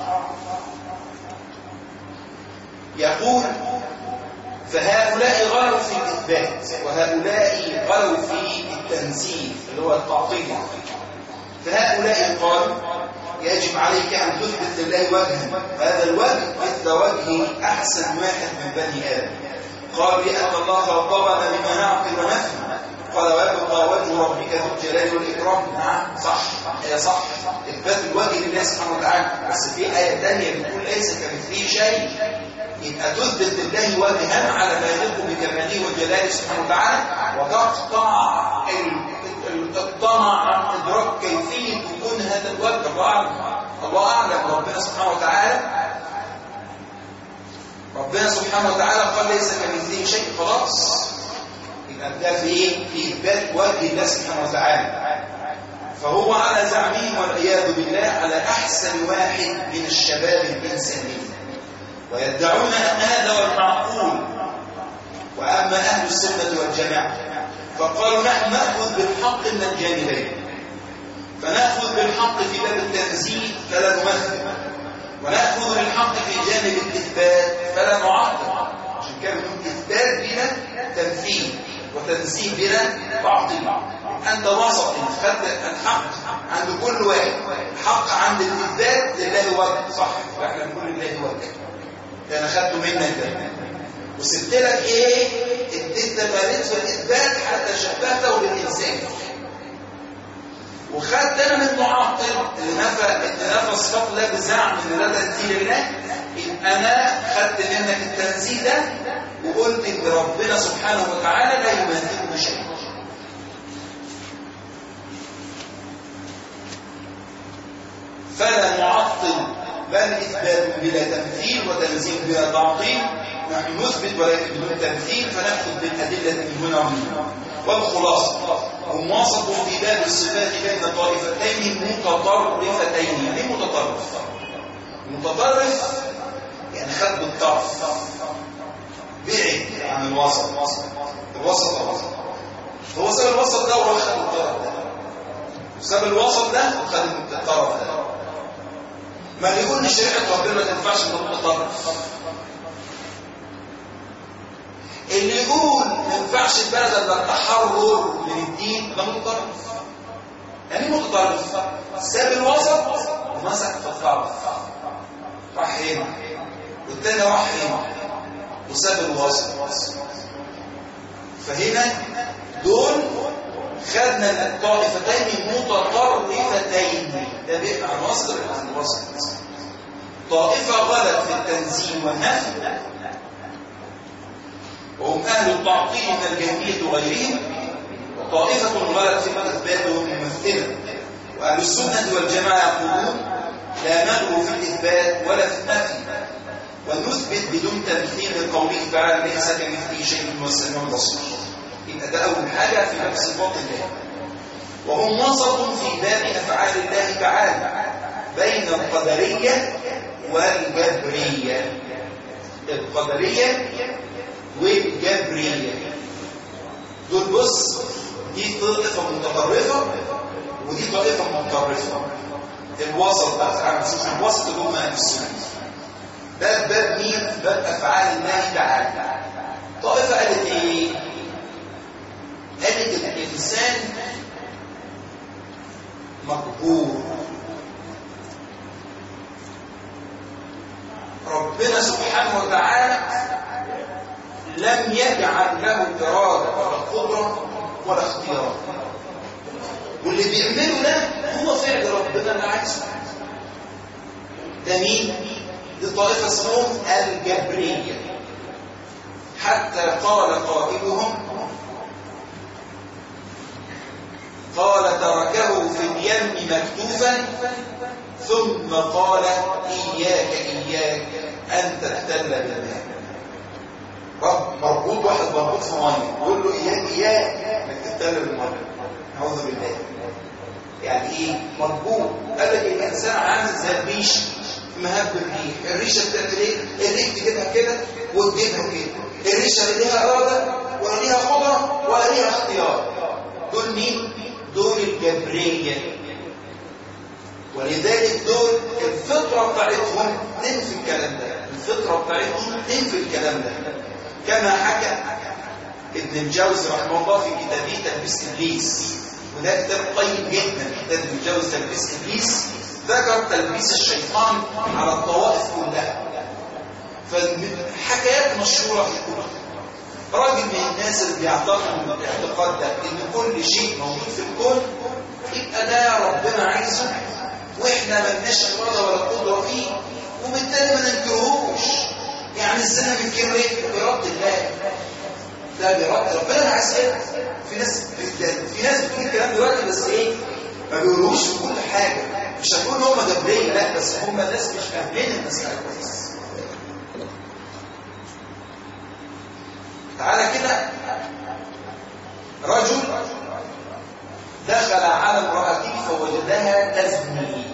يقول فهؤلاء غلوا في الإثبات وهؤلاء غلوا في التنزيل اللي هو التعطيل فهؤلاء قالوا يجب عليك أن تثبت لله وجها هذا الوجه مثل وجه أحسن واحد من بني آدم قالوا لأن الله خاطبنا بما نعقل ونفهم قال ويبقى وجه ربك ذو الجلال والإكرام نعم صح هي صح إثبات الوجه لله سبحانه وتعالى بس في آية ثانية بتقول ليس كمثله شيء يبقى تثبت لله وجها على ما يليق بكماله وجلاله سبحانه وتعالى وتقطع الطمع عن ادراك كيفيه وجود هذا الوجه الله اعلم الله اعلم ربنا سبحانه وتعالى ربنا سبحانه وتعالى قال ليس كمثله شيء خلاص يبقى ده في ايه؟ في اثبات وجه الله سبحانه وتعالى فهو على زعمهم والعياذ بالله على احسن واحد من الشباب الانسانيين ويدعون أن هذا هو المعقول وأما أهل السنة والجماعة فقالوا نحن نأخذ بالحق من الجانبين فنأخذ بالحق في باب التنزيل فلا نمثل ونأخذ بالحق في جانب الإثبات فلا نعطل عشان كده بنقول إثبات بلا تمثيل وتنزيل بلا تعطيل أنت وسط خدت الحق عند كل واحد الحق عند الإثبات لله وجه صح فإحنا نقول لله وجه ده انا خدته منك ده وسبت لك ايه اديت تمارين في الاثبات حتى شبهته بالانسان وخدت انا من المعطل اللي نفى اللي نفى صفات الله بزعم ان ده تنزيل الله يبقى انا خدت منك التنزيل ده وقلت ان ربنا سبحانه وتعالى لا يماثله شيء فلا نعطل بل إثبات بلا تمثيل وتنزيل بلا تعطيل نحن نثبت ولكن بدون تمثيل فنأخذ بالأدلة من هنا ومن هنا والخلاصة هم وسطوا في باب الصفات بين طائفتين متطرفتين يعني متطرف متطرف يعني خد بالطرف بعد عن الوسط الوسط الوسط هو ساب الوسط ده وراح خد الطرف ده ساب الوسط ده وخد الطرف ده ما يقول لي شريعه ربنا ما تنفعش من المتطرف اللي يقول ما ينفعش البلد الا التحرر من الدين ده متطرف يعني متطرف ساب الوسط ومسك في الطرف راح هنا والتاني راح هنا وساب الوسط فهنا دول خدنا الطائفتين متطرفتين ده بيبقى عن وسط عن الوسط طائفة غلط في التنزيل والنفي وهم أهل التعطيل من الجهمية وغيرهم وطائفة غلط في الإثبات وهم ممثلة وأهل السنة والجماعة يقولون لا نغلو في الإثبات ولا في النفي ونثبت بدون تمثيل لقوله تعالى ليس كمثله شيء والسميع البصير يبقى ده أول حاجة في باب صفات الله وهم وسط في باب أفعال الله تعالى بين القدرية والجبرية القدرية والجبرية دول بص دي طائفة متطرفة ودي طائفة متطرفة الوسط بقى تعالى نشوف الوسط اللي هم أهل السنة ده باب مين؟ باب أفعال الله تعالى طائفة قالت إيه؟ قالت الإنسان مقبور ربنا سبحانه وتعالى لم يجعل له إرادة ولا قدرة ولا اختيار واللي بيعمله ده هو فعل ربنا اللي عايزه ده مين؟ دي طائفة اسمهم الجبرية حتى قال قائلهم قال تركه في اليم مكتوفا ثم قال إياك إياك أن تختل بالماء رب مربوط واحد مربوط في ميه يقول له إياك إياك أنك تختل بالميه نعوذ بالله يعني إيه مربوط قال لك الإنسان عامل زي الريش مهب الريح الريشة بتعمل إيه؟ الريح تجيبها كده وتجيبها كده الريشة لا ليها إرادة ولا ليها قدرة ولا ليها اختيار دول مين؟ دول الجبرية ولذلك دول الفطرة بتاعتهم تنفي الكلام ده الفطرة بتاعتهم تنفي الكلام ده كما حكى ابن الجوزي رحمه الله في كتابه تلبيس إبليس وده كتاب قيم جدا كتاب ابن الجوزي تلبيس إبليس ذكر تلبيس الشيطان على الطوائف كلها فحكايات مشهورة في الكتب راجل من الناس اللي بيعتقد الاعتقاد ده ان كل شيء موجود في الكون يبقى ده ربنا عايزه واحنا ملناش اراده ولا قدره فيه وبالتالي ما ننكرهوش يعني الزنا بنكره ايه؟ باراده الله ده باراده ربنا اللي عايز كده في ناس في ناس بتقول الكلام دلوقتي بس ايه؟ ما بيقولوش في كل حاجه مش هنقول ان هم جبريه لا بس هم ناس مش فاهمين المساله كويس تعالى كده رجل دخل على امرأته فوجدها تزني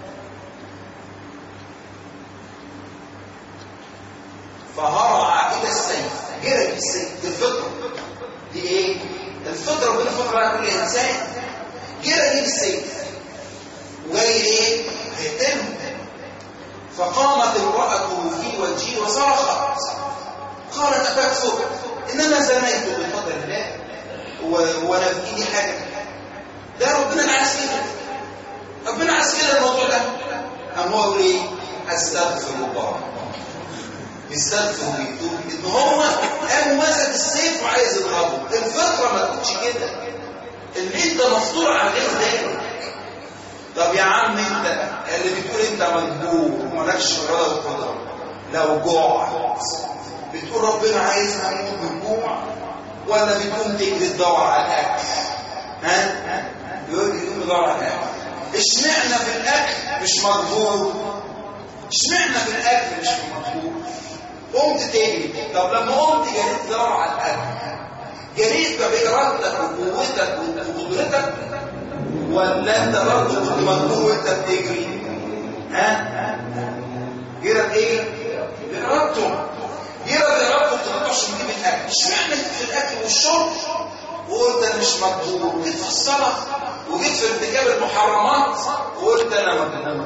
فهرع إلى السيف جرى بالسيف دي الفطرة دي إيه؟ الفطرة ربنا فطرة على كل إنسان جرى يجيب السيف وجاي إيه؟ هيقتله فقامت امرأته في وجهه وصرخت قالت أتكفر إنما زنيت بفضل الله وانا في ايدي حاجه ده ربنا اللي عايز كده ربنا عايز كده الموضوع ده قام هو يقول ايه استغفر الله يستغفر ويتوب ان هو قام مسك السيف وعايز يضربه الفطره ما تكونش كده اللي انت مفطور على غير ذلك طب يا عم انت اللي بتقول انت مجبور ومالكش اراده وقدره لو جوعت بتقول ربنا عايزنا نموت من جوع ولا بتقوم تجري تدور على الاكل ها يقول يقوم يدور على الاكل اشمعنا في الاكل مش مجبور اشمعنا في الاكل مش مجبور قمت تجري طب لما قمت جريت تدور على الاكل جريت بارادتك وقوتك وقدرتك ولا انت برضه كنت مجبور وانت بتجري ها جرت ايه بارادته جرت بارادته ما تقدرش تجيب الاكل اشمعنى جيت في الاكل والشرب وقلت انا مش مجبور جيت في الصلاه وجيت في ارتكاب المحرمات وقلت انا مجبور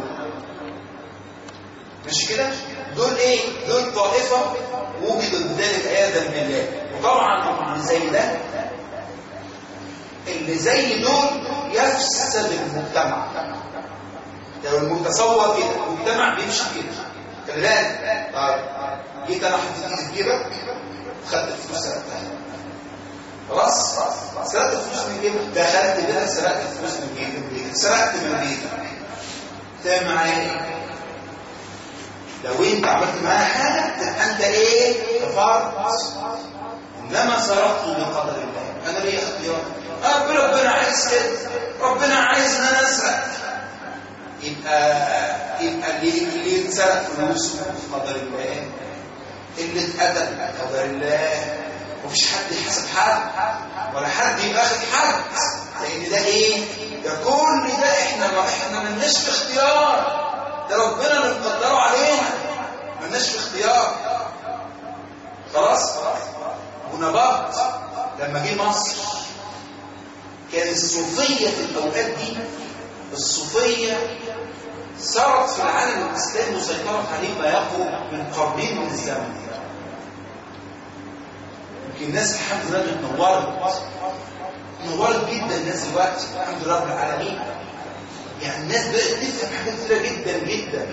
مش كده دول ايه دول طائفه وجدوا بذلك عياذا بالله وطبعا اللي زي ده اللي زي دول يفسد المجتمع لو المتصور كده المجتمع بيمشي كده كذلك طيب جيت انا حطيت ايدي في جيبك خدت الفلوس سرقتها خلاص سرقت الفلوس من جيبك دخلت كده سرقت الفلوس من جيبك سرقت من بيتك تعمل معايا ايه لو انت عملت معايا حاجه تبقى انت ايه كفرت انما سرقت بقدر الله انا ليه اختيار رب ربنا عايز كده ربنا عايز ان انا اسرق يبقى يبقى اللي اللي اتسرق فلوسه بقدر الله اللي اتقتل بقدر الله مفيش حد يحاسب حد ولا حد يبقى اخد حد لان ده ايه ده كل ده احنا ما احنا ملناش في اختيار ده ربنا اللي مقدره علينا ملناش في اختيار خلاص ونبات لما جه مصر كان الصوفية في الأوقات دي الصوفية صارت في العالم الإسلامي وسيطرت عليه ما يقرب من قرنين من الزمن يمكن الناس الحمد لله اتنورت نورت جدا الناس دلوقتي الحمد لله رب العالمين يعني الناس بدات تفهم حاجات كتيره جدا جدا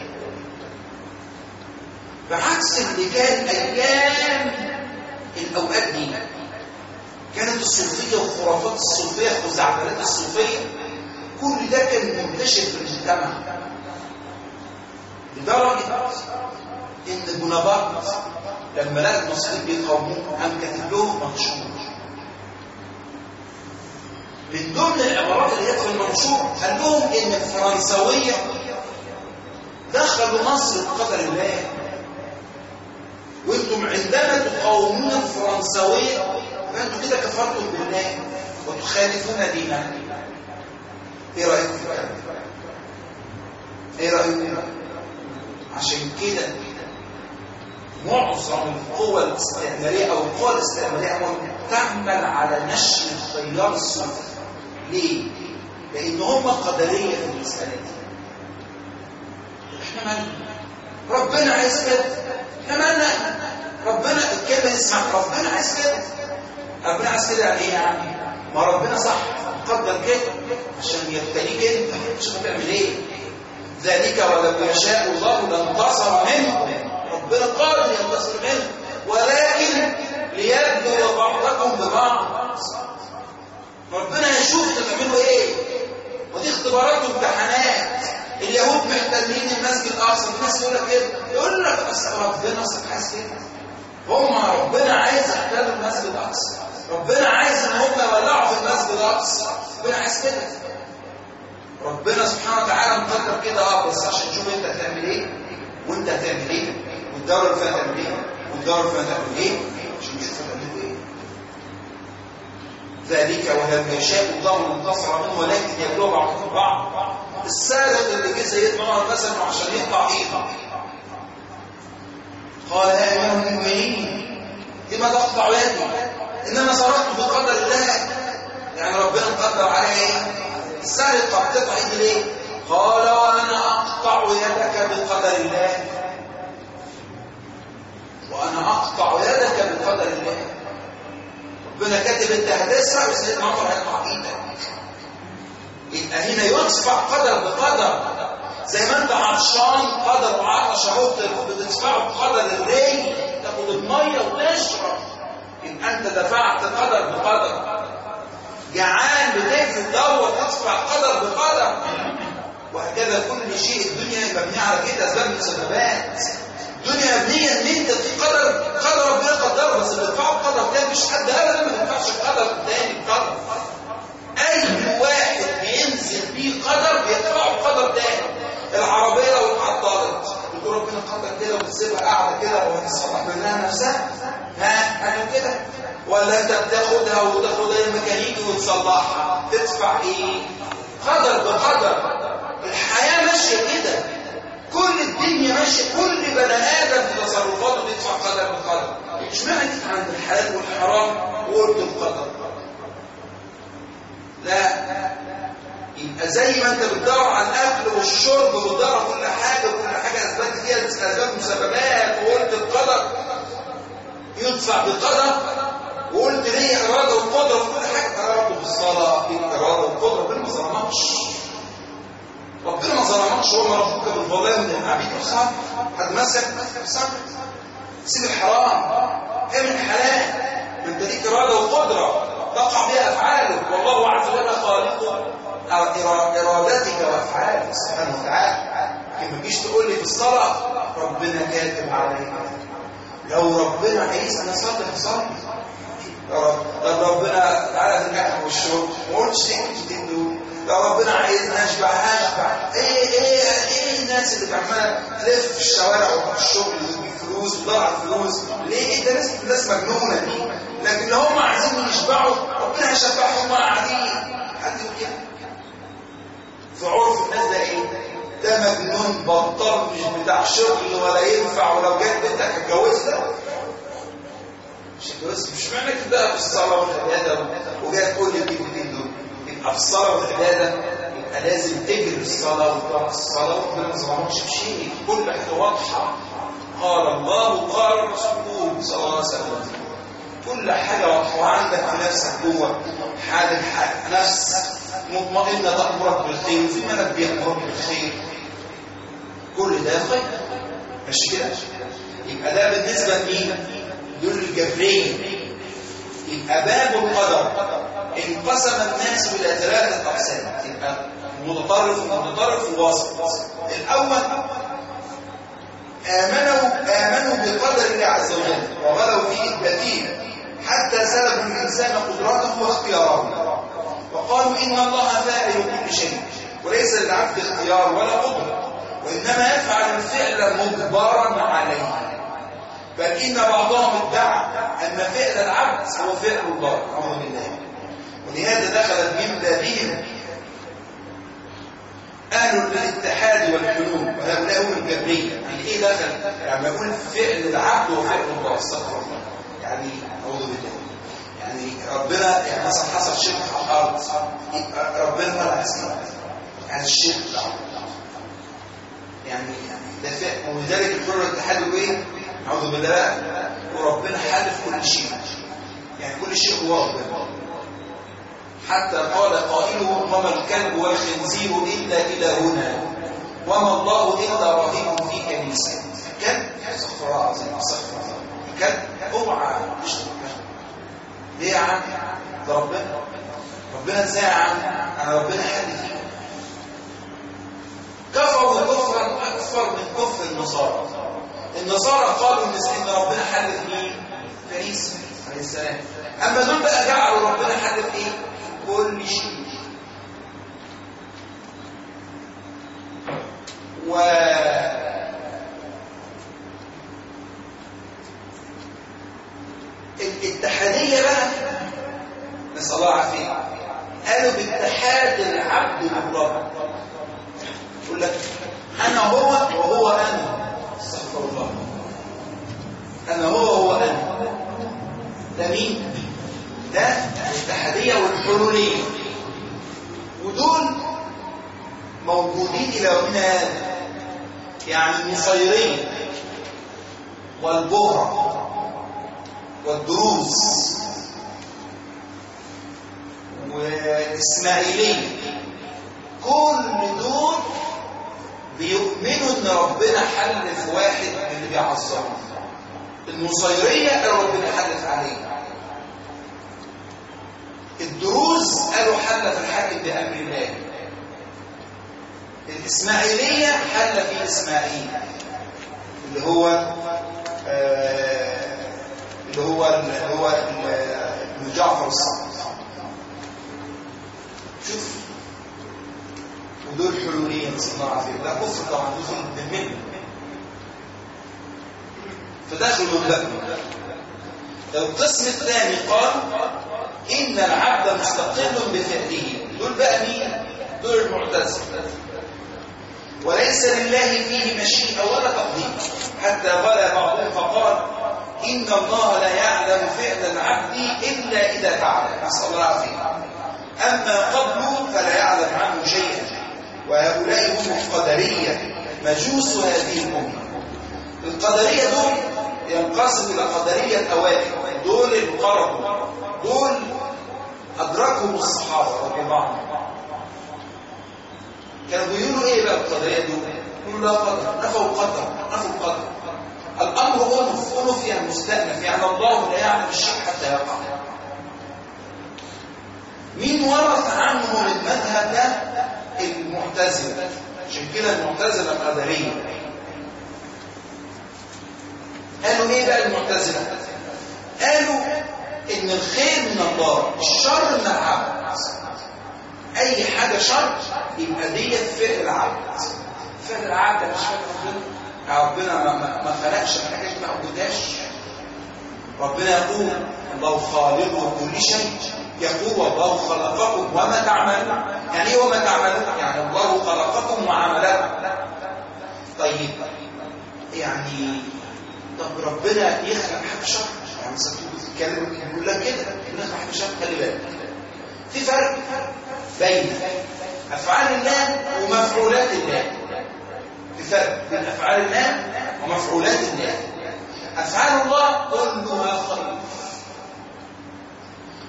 بعكس اللي كان ايام الاوقات دي كانت الصوفيه والخرافات الصوفيه والخزعبلات الصوفيه كل ده كان منتشر في المجتمع لدرجه ان بونابرت لما لقى المصريين بيقاوموه قام كاتب لهم منشور من ضمن العبارات اللي هي في المنشور قال لهم ان الفرنسويه دخلوا مصر بقدر الله وانتم عندما تقاومون الفرنسويه فانتم كده كفرتم بالله وتخالفون دينه ايه رايك في الكلام ايه رايك عشان كده معظم القوى الاستعماريه او القوى الاستعماريه تعمل على نشر التيار الصوفي ليه؟ لان هم قدريه في المساله دي احنا مالنا ربنا عايز كده احنا مالنا ربنا الكلمه اسمع ربنا عايز كده ربنا عايز كده يعني ايه يعني ما ربنا صح قدر كده عشان يبتليك انت مش هتعمل ايه ذلك ولو يشاء الله لانتصر منه ربنا قادر ينتصر منه ولكن ليبلو بعضكم ببعض ربنا يشوف تعملوا ايه ودي اختبارات وامتحانات اليهود محتلين المسجد الاقصى الناس يقول لك كده يقول لك اصل ربنا اصل عايز كده هم ربنا عايز يحتلوا المسجد الاقصى ربنا عايز ان هم يولعوا في المسجد الاقصى ربنا عايز كده ربنا سبحانه وتعالى مقدر كده اه بس عشان تشوف انت هتعمل ايه وانت هتعمل ايه والدوله اللي فيها هتعمل ايه والدوله اللي فيها هتعمل ايه عشان نشوف هتعملوا ايه ذلك ولم يشاء الله انتصر منه ولكن يبلغ بعضكم بعض السارق اللي جه سيدنا عمر مثلا عشان يقطع ايده قال يا ايها المؤمنين لما تقطع يدي انما صرفت بقدر الله يعني ربنا مقدر عليا ايه السارق قطع ايدي ليه قال وانا اقطع يدك بقدر الله وانا اقطع يدك بقدر الله ربنا كاتب انت هتسرق وسيدنا عمر هيقطع ايدك يبقى هنا يدفع قدر بقدر زي ما انت عطشان قدر وعطش اهو بتدفعه بقدر الري تاخد الميه وتشرب يبقى انت دفعت قدر بقدر جعان بتنزل دور تدفع قدر بقدر وهكذا كل شيء الدنيا مبنيه على كده اسباب مسببات الدنيا مبنيه ان انت في قدر قدر ربنا قدره بس بتدفعه بقدر تاني مش حد ابدا ما يدفعش قدر تاني بقدر اي واحد بينزل بيه قدر بيدفعه بقدر تاني العربيه لو اتعطلت بتقول ربنا قدر كده وتسيبها قاعده كده وهتصلح منها نفسها ها قالوا كده ولا انت بتاخدها وتاخدها الميكانيكي وتصلحها تدفع ايه قدر بقدر الحياه ماشيه كده كل الدنيا ماشيه كل بني ادم في تصرفاته بيدفع قدر بقدر اشمعنى جيت عند الحلال والحرام وقلت بقدر لا يبقى زي ما انت بتدور على الاكل والشرب وبتدور على كل حاجه وكل حاجه اثبتت فيها اسباب مسببات وقلت بقدر يدفع بقدر وقلت ليه اراده وقدره في كل حاجه اراده في الصلاه في اراده وقدره ربنا ما ظلمكش ربنا ما ظلمكش هو ربك بالظلام من العبيد والصبر حد مسك صبر سيب الحرام اعمل الحلال من انت ليك اراده وقدره تقع بها افعالك والله عز وجل خالق ارادتك وافعالك سبحانه وتعالى لكن ما تجيش تقول لي في الصلاه ربنا كاتب عليك لو ربنا عايز انا صلي هصلي لو ربنا تعالى في الاكل والشرب ما قلتش ليه الكلمتين دول لو ربنا عايزني اشبع هشبع ايه ايه ايه الناس اللي عماله تلف في الشوارع وفي الشغل وتجيب فلوس وتضيع الفلوس ليه ايه ده ناس ناس مجنونه دي لكن لو هم عايزين يشبعوا ربنا هيشبعهم وهم قاعدين حد يقول كده في عرف الناس ده ايه ده مجنون بطال مش بتاع شغل ولا ينفع ولو جت بنتك هتجوزها مش هتجوزها مش معنى كده في الصلاه والعباده وجاي تقول لي الكلمتين دول يبقى في الصلاه والعباده يبقى لازم تجري الصلاه وتقرا الصلاه وربنا ما ظلمكش بشيء كل حاجه واضحه قال الله قال الرسول صلى الله عليه وسلم كل حاجة واضحة عندك في نفسك جوه حال نفس مطمئنة تأمرك بالخير وفي ملك بيأمرك بالخير كل ده خير مش كده يبقى ده بالنسبة لمين دول الجبرية يبقى باب القدر انقسم الناس إلى ثلاثة أقسام يبقى متطرف ومتطرف ووسط الأول آمنوا آمنوا بقدر الله عز وجل وغلوا في إثباته حتى سلبوا الإنسان قدرته واختياره وقالوا إن الله فاعل كل شيء وليس للعبد اختيار ولا قدرة وإنما يفعل الفعل مجبرا عليه بل إن بعضهم ادعى أن فعل العبد هو فعل الله أعوذ بالله ولهذا دخلت من بابهم أهل الاتحاد والحلول وهؤلاء هم الجبرية يعني إيه دخل؟ يعني يقول فعل العبد وفعل الله استغفر الله يعني أعوذ بالله يعني ربنا يعني مثلا حصل شرك على الأرض ربنا طلع اسمه يعني الشرك يعني ده فعل ولذلك الحلول والاتحاد يقول إيه؟ أعوذ بالله وربنا حالف كل شيء يعني كل شيء هو ربنا حتى قال قائلهم وما الكلب والخنزير إلا إلهنا وما الله إلا رهيب في كنيسة كلب استغفر الله العظيم استغفر الله كلب اوعى تشرب ليه يا عم ده ربنا ربنا ازاي يا عم انا ربنا حل فيه كفروا كفرا اكثر من كفر النصارى النصارى قالوا ان ربنا حل في مين في عيسى عليه السلام اما دول بقى جعلوا ربنا حل في ايه كل شيء و الاتحادية بقى نسأل الله عافية قالوا باتحاد العبد بالرب يقول لك أنا هو وهو أنا استغفر الله أنا هو وهو أنا ده مين؟ ده الاتحادية والحلولية ودول موجودين إلى يومنا هذا يعني النصيرية والبهرة والدروز والإسماعيلية كل دول بيؤمنوا ان ربنا حلف واحد من اللي بيعظمه النصيرية قالوا ربنا حلف عليه الدروز قالوا حل في الحاكم بأمر الله الإسماعيلية حل في إسماعيل اللي هو آه اللي هو اللي هو ابن جعفر الصادق شوف ودول حلوليين نسال الله العافيه لا كفر طبعا دخل بالمله فدخلوا الباب القسم الثاني قال ان العبد مستقل بفعله دول بقى مين دول المعتزله وليس لله فيه مشيئه ولا تقدير حتى غلا بعضهم فقال إن الله لا يعلم فعل العبد إلا إذا فعل نسأل الله العافية أما قبله فلا يعلم عنه شيئا وهؤلاء هم القدرية مجوس هذه الأمة القدرية دول ينقسم إلى قدرية أوائل دول انقرضوا دول أدركهم الصحابة رضي الله عنهم كانوا بيقولوا إيه بقى القدرية دول؟ يقولوا لا قدر نفوا القدر نفوا القدر الأمر أنف أنف يعني مستأنف يعني الله لا يعلم الشيء حتى يقع مين ورث عنه المذهب ده المعتزلة عشان كده المعتزلة قدرية قالوا ايه بقى المعتزلة قالوا ان الخير من الله الشر من العبد اي حاجة شر يبقى ديت فعل العبد فعل العبد مش فعل ربنا ربنا ما, ما, ما خلقش حاجة ما عبدهاش ربنا يقول الله خالق كل شيء يقول الله خلقكم وما تعملون يعني ايه وما تعملون يعني الله خلقكم وعملكم طيب يعني طب ربنا يخلق حاجه شر يعني مثلا تتكلم يقول لك كده يخلق حاجه شر خلي بالك في فرق بين افعال الله ومفعولات الله في فرق بين افعال الله ومفعولات الله افعال الله كلها خير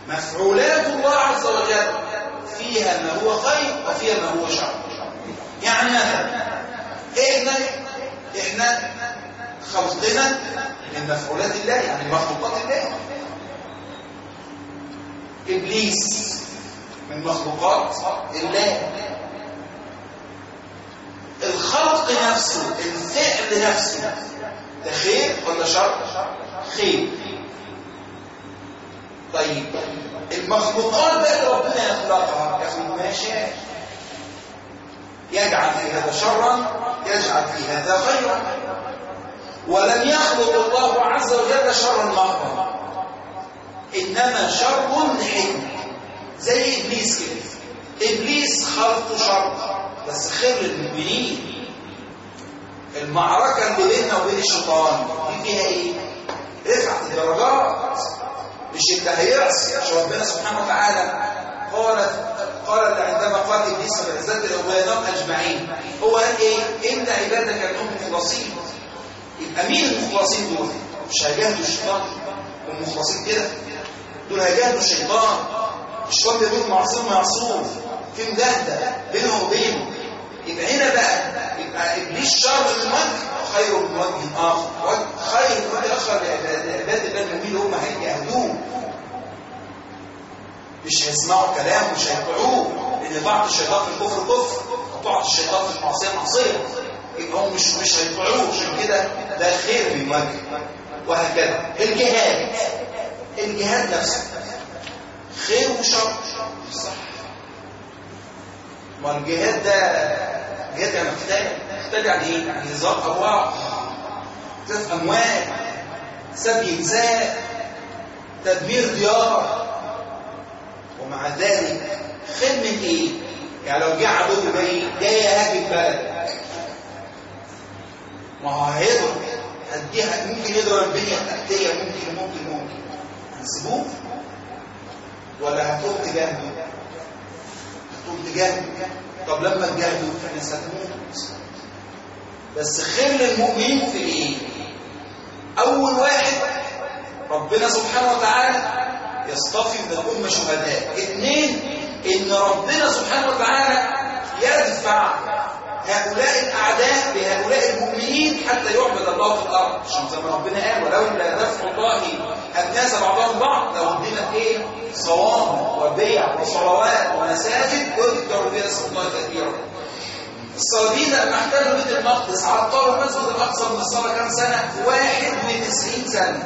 مفعولات الله عز وجل فيها ما هو خير وفيها ما هو شر يعني مثلا احنا احنا خلقنا من مفعولات الله يعني مخلوقات الله ابليس من مخلوقات الله الخلق نفسه الفعل نفسه ده خير ولا شر خير طيب المخلوقات بقى اللي ربنا يخلقها يخلق ما شاء يجعل في هذا شرا يجعل في هذا خيرا ولم يخلق الله عز وجل شرا محضا انما شر لحكمه زي ابليس كده ابليس خلقه شر بس خير للمؤمنين المعركه اللي بيننا وبين الشيطان دي فيها ايه رفعت الدرجات مش انت هيعصي عشان ربنا سبحانه وتعالى قال قال عندما قال ابليس فلعزت الاولادهم اجمعين هو قال ايه ان عبادك منهم مخلصين يبقى مين المخلصين دول مش هيجاهدوا الشيطان والمخلصين كده دول هيجاهدوا الشيطان الشيطان بيقول معصوم معصوم في مجاهده بينه وبينه يبقى هنا بقى يبقى ابليس شر من وجه خير من وجه اخر خير من وجه اخر لعباد الله المؤمنين هم هيجاهدوه مش هيسمعوا كلام مش هيطيعوه لان طاعه الشيطان في الكفر كفر وطاعه الشيطان في المعصيه معصيه يبقى هم مش مش هيطيعوه عشان كده ده خير من وجه وهكذا الجهاد الجهاد نفسه خير وشر صح ما الجهاد ده جهاد يعني محتاج محتاج يعني ايه؟ يعني نظام ارواح تلف اموال سبي نساء تدمير ديار ومع ذلك خدمة ايه؟ يعني لو جه عدو جاي جاي يهاجم بلد ما هو هيضرب هديها ممكن يضرب البنية التحتية ممكن ممكن ممكن هنسيبوه ولا هتقوم تجاهدوا هتقوم تجاهدوا طب لما تجاهدوا الناس هتموت بس خير للمؤمنين في ايه اول واحد ربنا سبحانه وتعالى يصطفي من الأمة شهداء اثنين ان ربنا سبحانه وتعالى يدفع هؤلاء الأعداء بهؤلاء المؤمنين حتى يعبد الله في الأرض عشان زي ما ربنا قال ولولا دفع الله الناس بعضهم بعض لو ادينا ايه صوام وبيع وصلوات ومساجد يذكر بها اسم الله كثيرا الصليبيين لما احتلوا بيت المقدس عطلوا المسجد الاقصى من الصلاه كام سنه؟ 91 سنه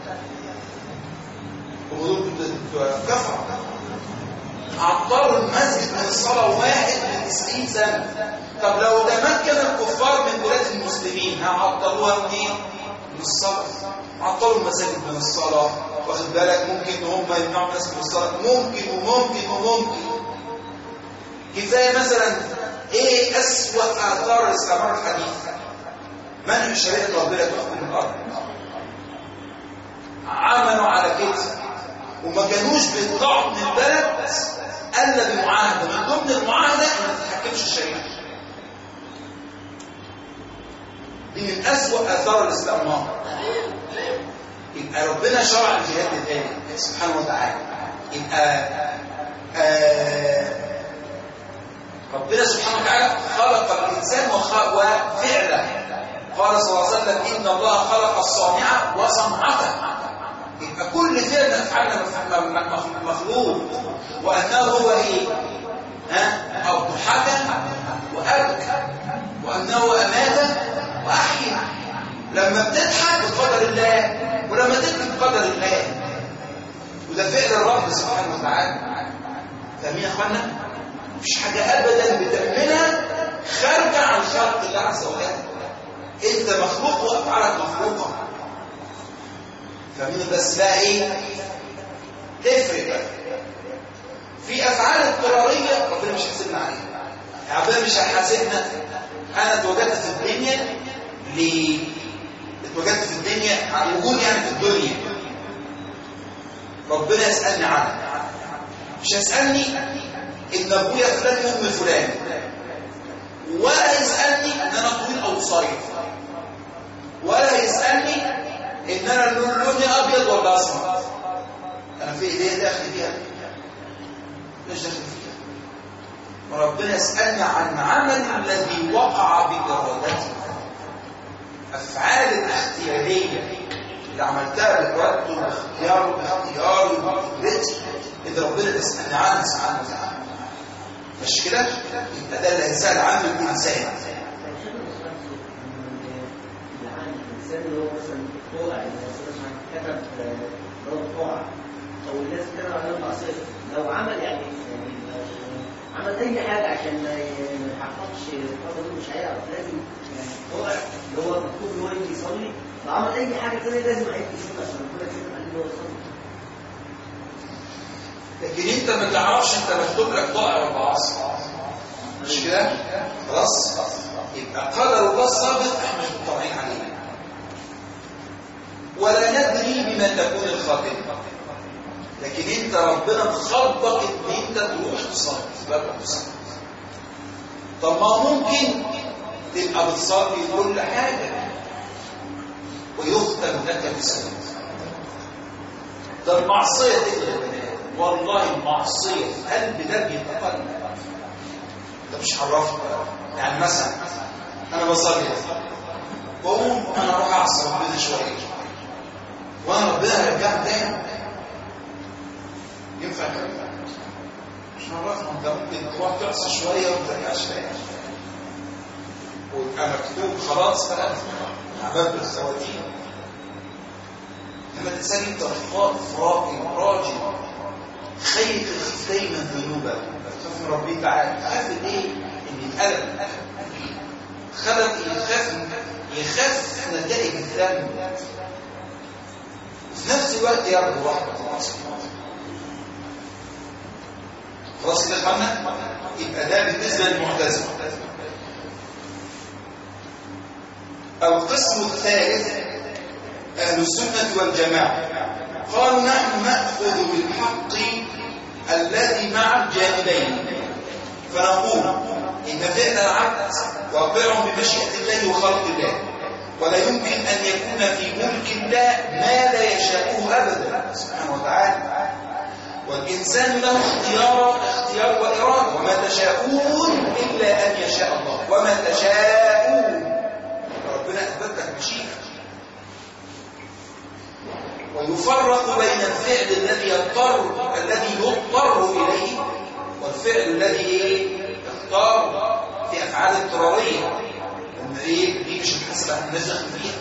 ودول كفر عطلوا المسجد من الصلاه 91 سنه طب لو تمكن الكفار من بلاد المسلمين هعطلوها منين؟ من الصلاه عطلوا المساجد من الصلاه واخد بالك ممكن هم يمنعوا الناس من الصلاه ممكن وممكن وممكن كفايه مثلا ايه اسوأ اثار الاستعمار الحديث منع شريعه ربنا تحكم الارض عملوا على كده وما كانوش بيطلعوا من البلد الا بمعاهده من ضمن المعاهده ان ما تتحكمش الشريعه دي من اسوأ اثار الاستعمار يبقى ربنا شرع الجهاد الثاني سبحانه وتعالى يبقى آه ربنا سبحانه وتعالى خلق الإنسان وفعله قال صلى الله عليه وسلم إن الله خلق الصانع وصنعته يبقى كل فعل أفعالنا مخلوق وأنه هو إيه؟ ها؟ أضحك وأبكى وأنه أمات وأحيا لما بتضحك بقدر الله ولما تبكي بقدر الله وده فعل الرب سبحانه وتعالى فاهمين يا اخوانا؟ مفيش حاجة أبدا بتعملها خارجة عن خلق الله عز وجل أنت مخلوق وأفعالك مخلوقة فمين بس بقى إيه؟ تفرق بقى في أفعال اضطرارية ربنا مش هيحاسبنا عليها يعني ربنا مش هيحاسبنا أنا اتوجدت في الدنيا ليه؟ اتوجدت في الدنيا عن وجود يعني في الدنيا ربنا يسألني عنها مش هيسألني ان ابويا فلان وام فلان ولا يسالني ان انا طويل او قصير ولا يسالني ان انا لوني ابيض ولا اسمر انا فهمت في ايديه داخل فيها مش داخل فيها وربنا يسألنا عن عمل الذي وقع بإرادته أفعال الاختيارية اللي عملتها بإرادته باختياره باختياري بقدرتي إذا ربنا بيسألني عنها سبحانه وتعالى مش كده؟ يبقى ده اللي هيسأل عنه الإنسان الانسان اللي هو مثلا طوع مثلا كتب لو طوع او الناس كتب على المعصيه لو عمل يعني يعني لو عمل اي حاجه عشان ما يحققش الفتره دي مش هيعرف لازم يعني طوع اللي هو مكتوب ان هو يجي يصلي لو عمل اي حاجه ثانيه لازم هيجي يصلي عشان ربنا كتب عليه ان هو يصلي لكن انت ما تعرفش انت مكتوب لك طائر ولا عصر مش كده خلاص يبقى قدر الله السابق احنا مش مطلعين عليه ولا ندري بما تكون الخاتمه لكن انت ربنا مخبط ان انت تروح تصلي تبقى تصلي طب ما ممكن تبقى بتصلي كل حاجه ويختم لك بسنه ده المعصيه تقدر يا بنات والله المعصيه قلب ده بيتقلب ده مش عرفني يعني مثلا انا بصلي واقوم انا اروح اعصر ربنا شويه وانا ربنا هيرجعني تاني ينفع كده مش عرفنا انت ممكن تروح تعصي شويه وما ترجعش تاني ويبقى مكتوب خلاص بقى عباد بالخواتيم لما الانسان انت رفاق راقي راجل خايف يخف دايما ذنوبه خاف من ربي تعالى خاف ايه ان الالم خلق يخاف يخاف نتائج الذنب وفي نفس الوقت يرجو رحمه الله سبحانه خلاص كده فهمنا يبقى ده بالنسبه للمعتزله القسم الثالث اهل السنه والجماعه قالوا نحن ناخذ بالحق الذي مع الجانبين فنقول إن فعل العبد واقع بمشيئة الله وخلق الله ولا يمكن أن يكون في ملك الله ما لا يشاءه أبدا سبحانه وتعالى والإنسان له اختيار اختيار وإرادة وما تشاءون إلا أن يشاء الله وما تشاءون ربنا أثبت لك مشيئة ويفرق بين الفعل الذي يضطر الذي يضطر إليه والفعل الذي يختار في أفعال اضطرارية لأن دي دي مش الحسب عن الناس داخل فيها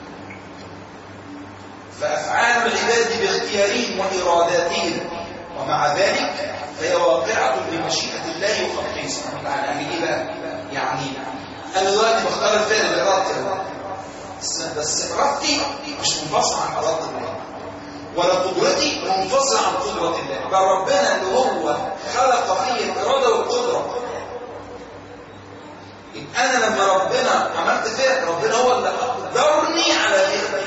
فأفعال العباد باختيارهم وإراداتهم ومع ذلك فهي واقعة بمشيئة الله وخلقه سبحانه وتعالى يعني إيه بقى؟ يعني أنا دلوقتي بختار الفعل بإرادتي بس بس إرادتي مش منفصلة عن إرادة الله ولا قدرتي منفصلة عن قدرة الله بل ربنا اللي هو خلق فيه الإرادة والقدرة يبقى أنا لما ربنا عملت فعل ربنا هو اللي أقدرني على فعل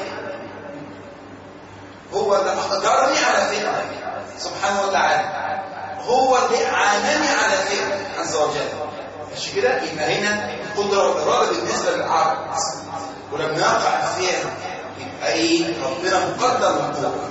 هو اللي أقدرني على فعل سبحانه وتعالى هو اللي عانني على فعل عز وجل مش كده يبقى هنا القدرة والإرادة بالنسبة للعبد ولما يقع الفعل يبقى ايه ربنا مقدر القدرة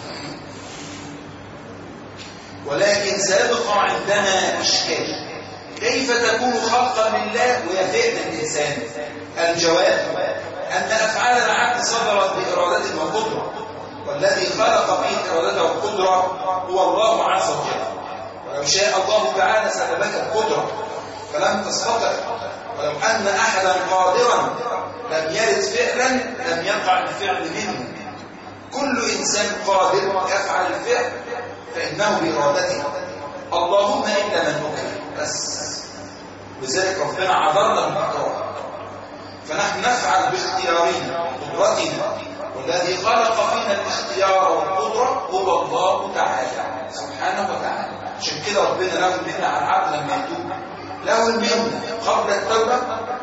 ولكن سيبقى عندنا إشكال كيف تكون خلقا لله وهي فعل الإنسان الجواب أن أفعال العبد صدرت بإرادة وقدرة والذي خلق فيه إرادته وقدرة هو الله عز وجل ولو شاء الله تعالى سلبك القدرة فلم تستطع ولو أن أحدا قادرا لم يرد فعلا لم يقع الفعل منه كل إنسان قادر يفعل الفعل فإنه بإرادته اللهم إلا من أكره بس لذلك ربنا عذرنا بالإكراه فنحن نفعل باختيارنا قدرتنا والذي خلق فينا الاختيار والقدرة هو الله تعالى سبحانه وتعالى عشان كده ربنا له المنة على العبد لما يتوب له المنة قبل التوبة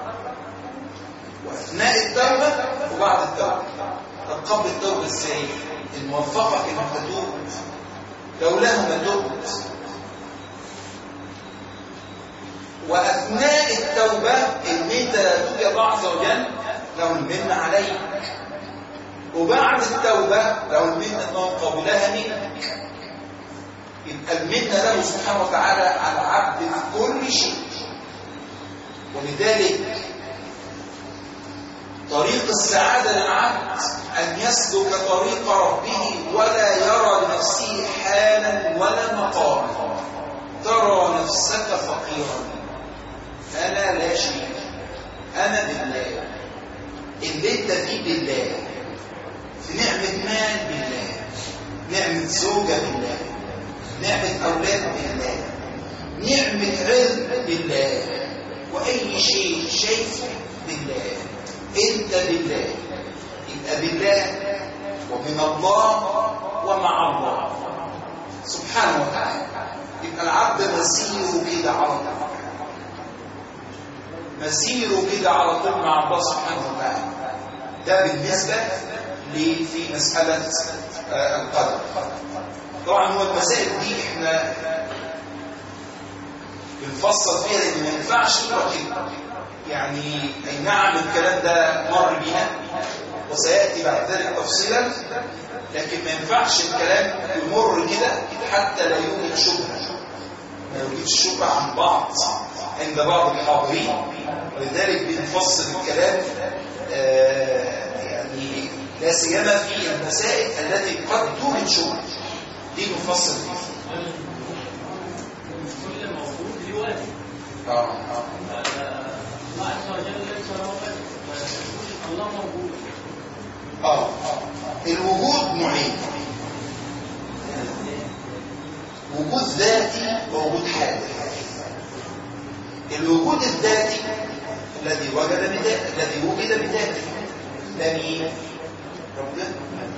وأثناء التوبة وبعد التوبة طب قبل التوبة ازاي؟ الموفقة انك تتوب لولاه ما تبت وأثناء التوبة إن أنت لا توب الله عز وجل له المنة عليك وبعد التوبة له المنة أنه قبلها منك يبقى المنة له سبحانه وتعالى على العبد في كل شيء ولذلك طريق السعادة للعبد أن يسلك طريق ربه ولا يرى لنفسه حالا ولا مقاما ترى نفسك فقيرا أنا لا شيء أنا بالله اللي انت فيه بالله في نعمة مال بالله نعمة زوجة بالله نعمة أولاد بالله نعمة علم بالله وأي شيء شايفه بالله أنت بالله يبقى بالله ومن الله ومع الله سبحانه وتعالى يبقى العبد مسيره كده على طول مسيره كده على طول مع الله سبحانه وتعالى ده بالنسبة لي في مسألة آه القدر طبعا هو المسائل دي احنا بنفصل فيها لان ما ينفعش نقرا كده يعني اي نعم الكلام ده مر بينا وسياتي بعد ذلك تفصيلا لكن ما ينفعش الكلام يمر كده حتى لا يوجد شبهه ما يوجدش شبهه عن بعض عند بعض الحاضرين ولذلك بنفصل الكلام آه يعني لا سيما في المسائل التي قد توجد شبهه دي بنفصل فيها كل موجود ليه واجب اه اه الله عز وجل ليس له واجب الله موجود اه اه الوجود نوعين وجود ذاتي ووجود حادث الوجود الذاتي الذي وجد بذاته الذي وجد بذاته ده مين ربنا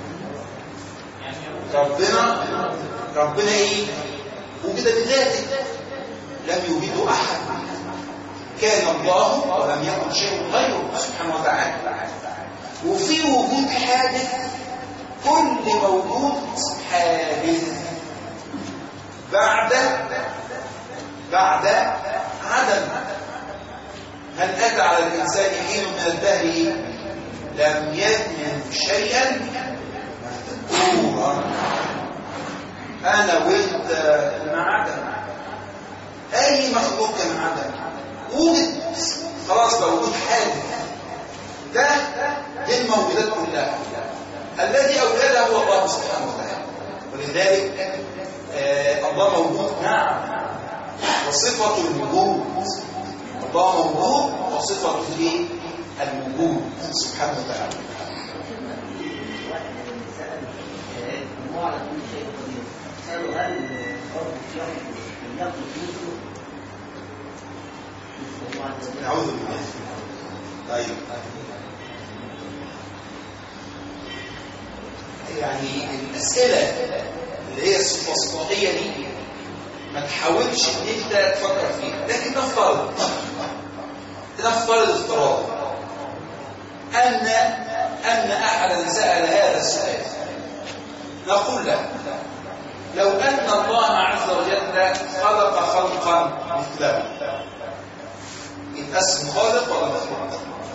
ربنا ربنا ايه وجد بذاته لم يوجده احد كان الله ولم يكن شيء غيره سبحانه وتعالى وفي وجود حادث كل موجود حادث بعد بعد عدم هل أتى على الإنسان حين من الدهر لم يكن شيئا مذكورا أنا وأنت من عدم أي مخلوق كان عدم وجد خلاص بقى وجود حادث ده دي الموجودات كلها الذي أوجدها هو الله سبحانه وتعالى ولذلك آه الله موجود نعم وصفة الوجود الله موجود وصفة ايه الوجود سبحانه وتعالى واحد من سأل هو على كل شيء قدير سألوا هل رب الشر يقضي مثله مثل الله عز وجل نعوذ بالله طيب يعني الأسئلة اللي هي الصفاصفاتية دي ما تحاولش ان انت تفكر فيها لكن نفترض نفترض افتراض ان ان احدا سال هذا السؤال نقول له لو ان الله عز وجل خلق خلقا مثله يبقى اسم خالق ولا مخلوق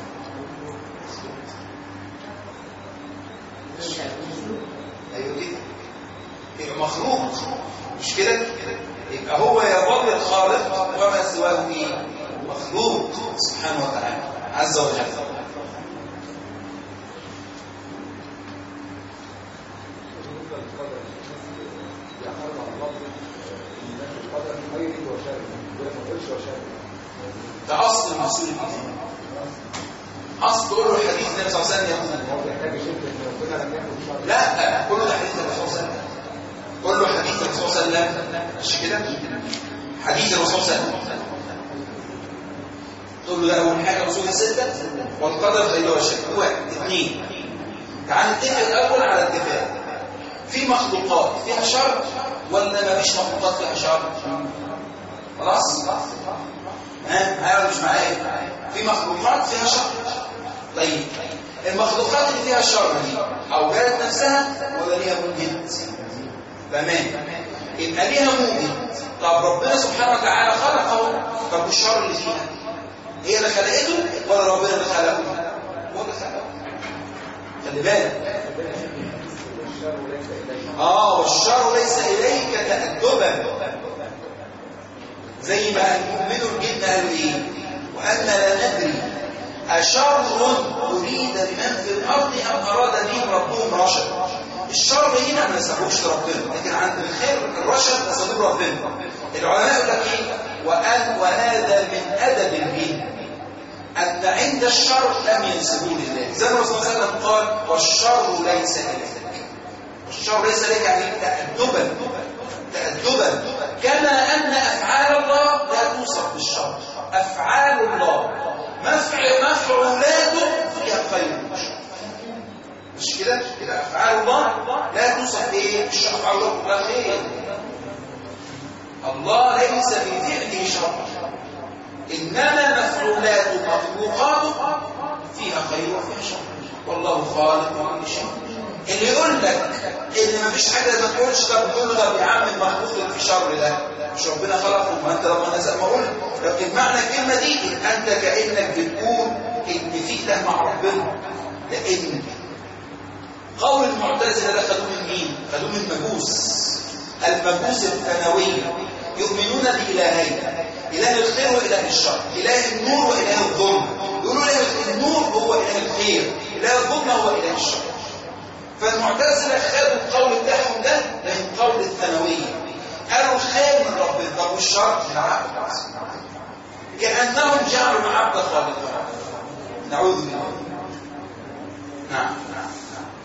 ايوه كده يبقى مخلوق مش كده يبقى هو يظل الخالق وما سواه ايه مخلوق سبحانه وتعالى عز وجل ده اصل المسؤول الدين اصل تقول له حديث النبي صلى الله عليه وسلم يقول لا كله ده حديث النبي صلى الله عليه وسلم قول له حديث الرسول صلى الله عليه وسلم مش كده حديث الرسول صلى الله عليه وسلم تقول له ده اول حاجه رسول السته والقدر خير وشر واحد اثنين تعال نتفق الاول على اتفاق في مخلوقات فيها شر ولا ما فيش مخلوقات فيها شر خلاص ها معايا مش معايا في مخلوقات فيها شر طيب المخلوقات اللي فيها شر دي اوجدت نفسها ولا ليها موجد تمام يبقى ليها موجد طب ربنا سبحانه وتعالى خلقه طب والشر اللي فيها هي اللي خلقته ولا ربنا اللي خلقه هو اللي خلقه خلي بالك اه والشر ليس اليك تأدبا زي ما المؤمن الجن قالوا ايه وأن لا ندري أشر أريد بمن في الأرض أم أراد بهم ربهم رشد الشر هنا ما نسبوش لربنا لكن عند الخير الرشد نسبوه ربنا العلماء يقول لك ايه وأن وهذا من أدب الجن أن عند الشر لم ينسبوه لله زي ما الرسول صلى الله عليه وسلم قال والشر ليس إليك الشر ليس لك يعني تأدبا تأدبا كما أن أفعال الله لا توصف بالشر أفعال الله مفعل مفعولاته فيها خير مش كده كده أفعال الله لا توصف إيه بالشر أفعال الله كلها خير الله ليس في فعله شر إنما مفعولات مخلوقاته فيها خير وفيها شر والله خالق كل شيء اللي يقول لك ان مفيش حاجه ما تقولش طب تقول له طب يا عم المخلوق اللي في شر ده مش ربنا خلقه ما انت ربنا زي ما قلت لكن معنى الكلمه دي ان انت كانك بتقول ان في اله مع ربنا لان قول المعتزله ده خدوه من مين؟ خدوه من المجوس المجوس الثانويه يؤمنون بإلهين إله الخير وإله الشر إله النور وإله الظلم يقولوا إله النور هو إله الخير إله الظلم هو إله الشر فالمعتزلة خدوا القول بتاعهم ده من قول الثانوية قالوا الخير من ربنا طب والشر من عبد كأنهم جعلوا العبد خالقا نعوذ بالله نعم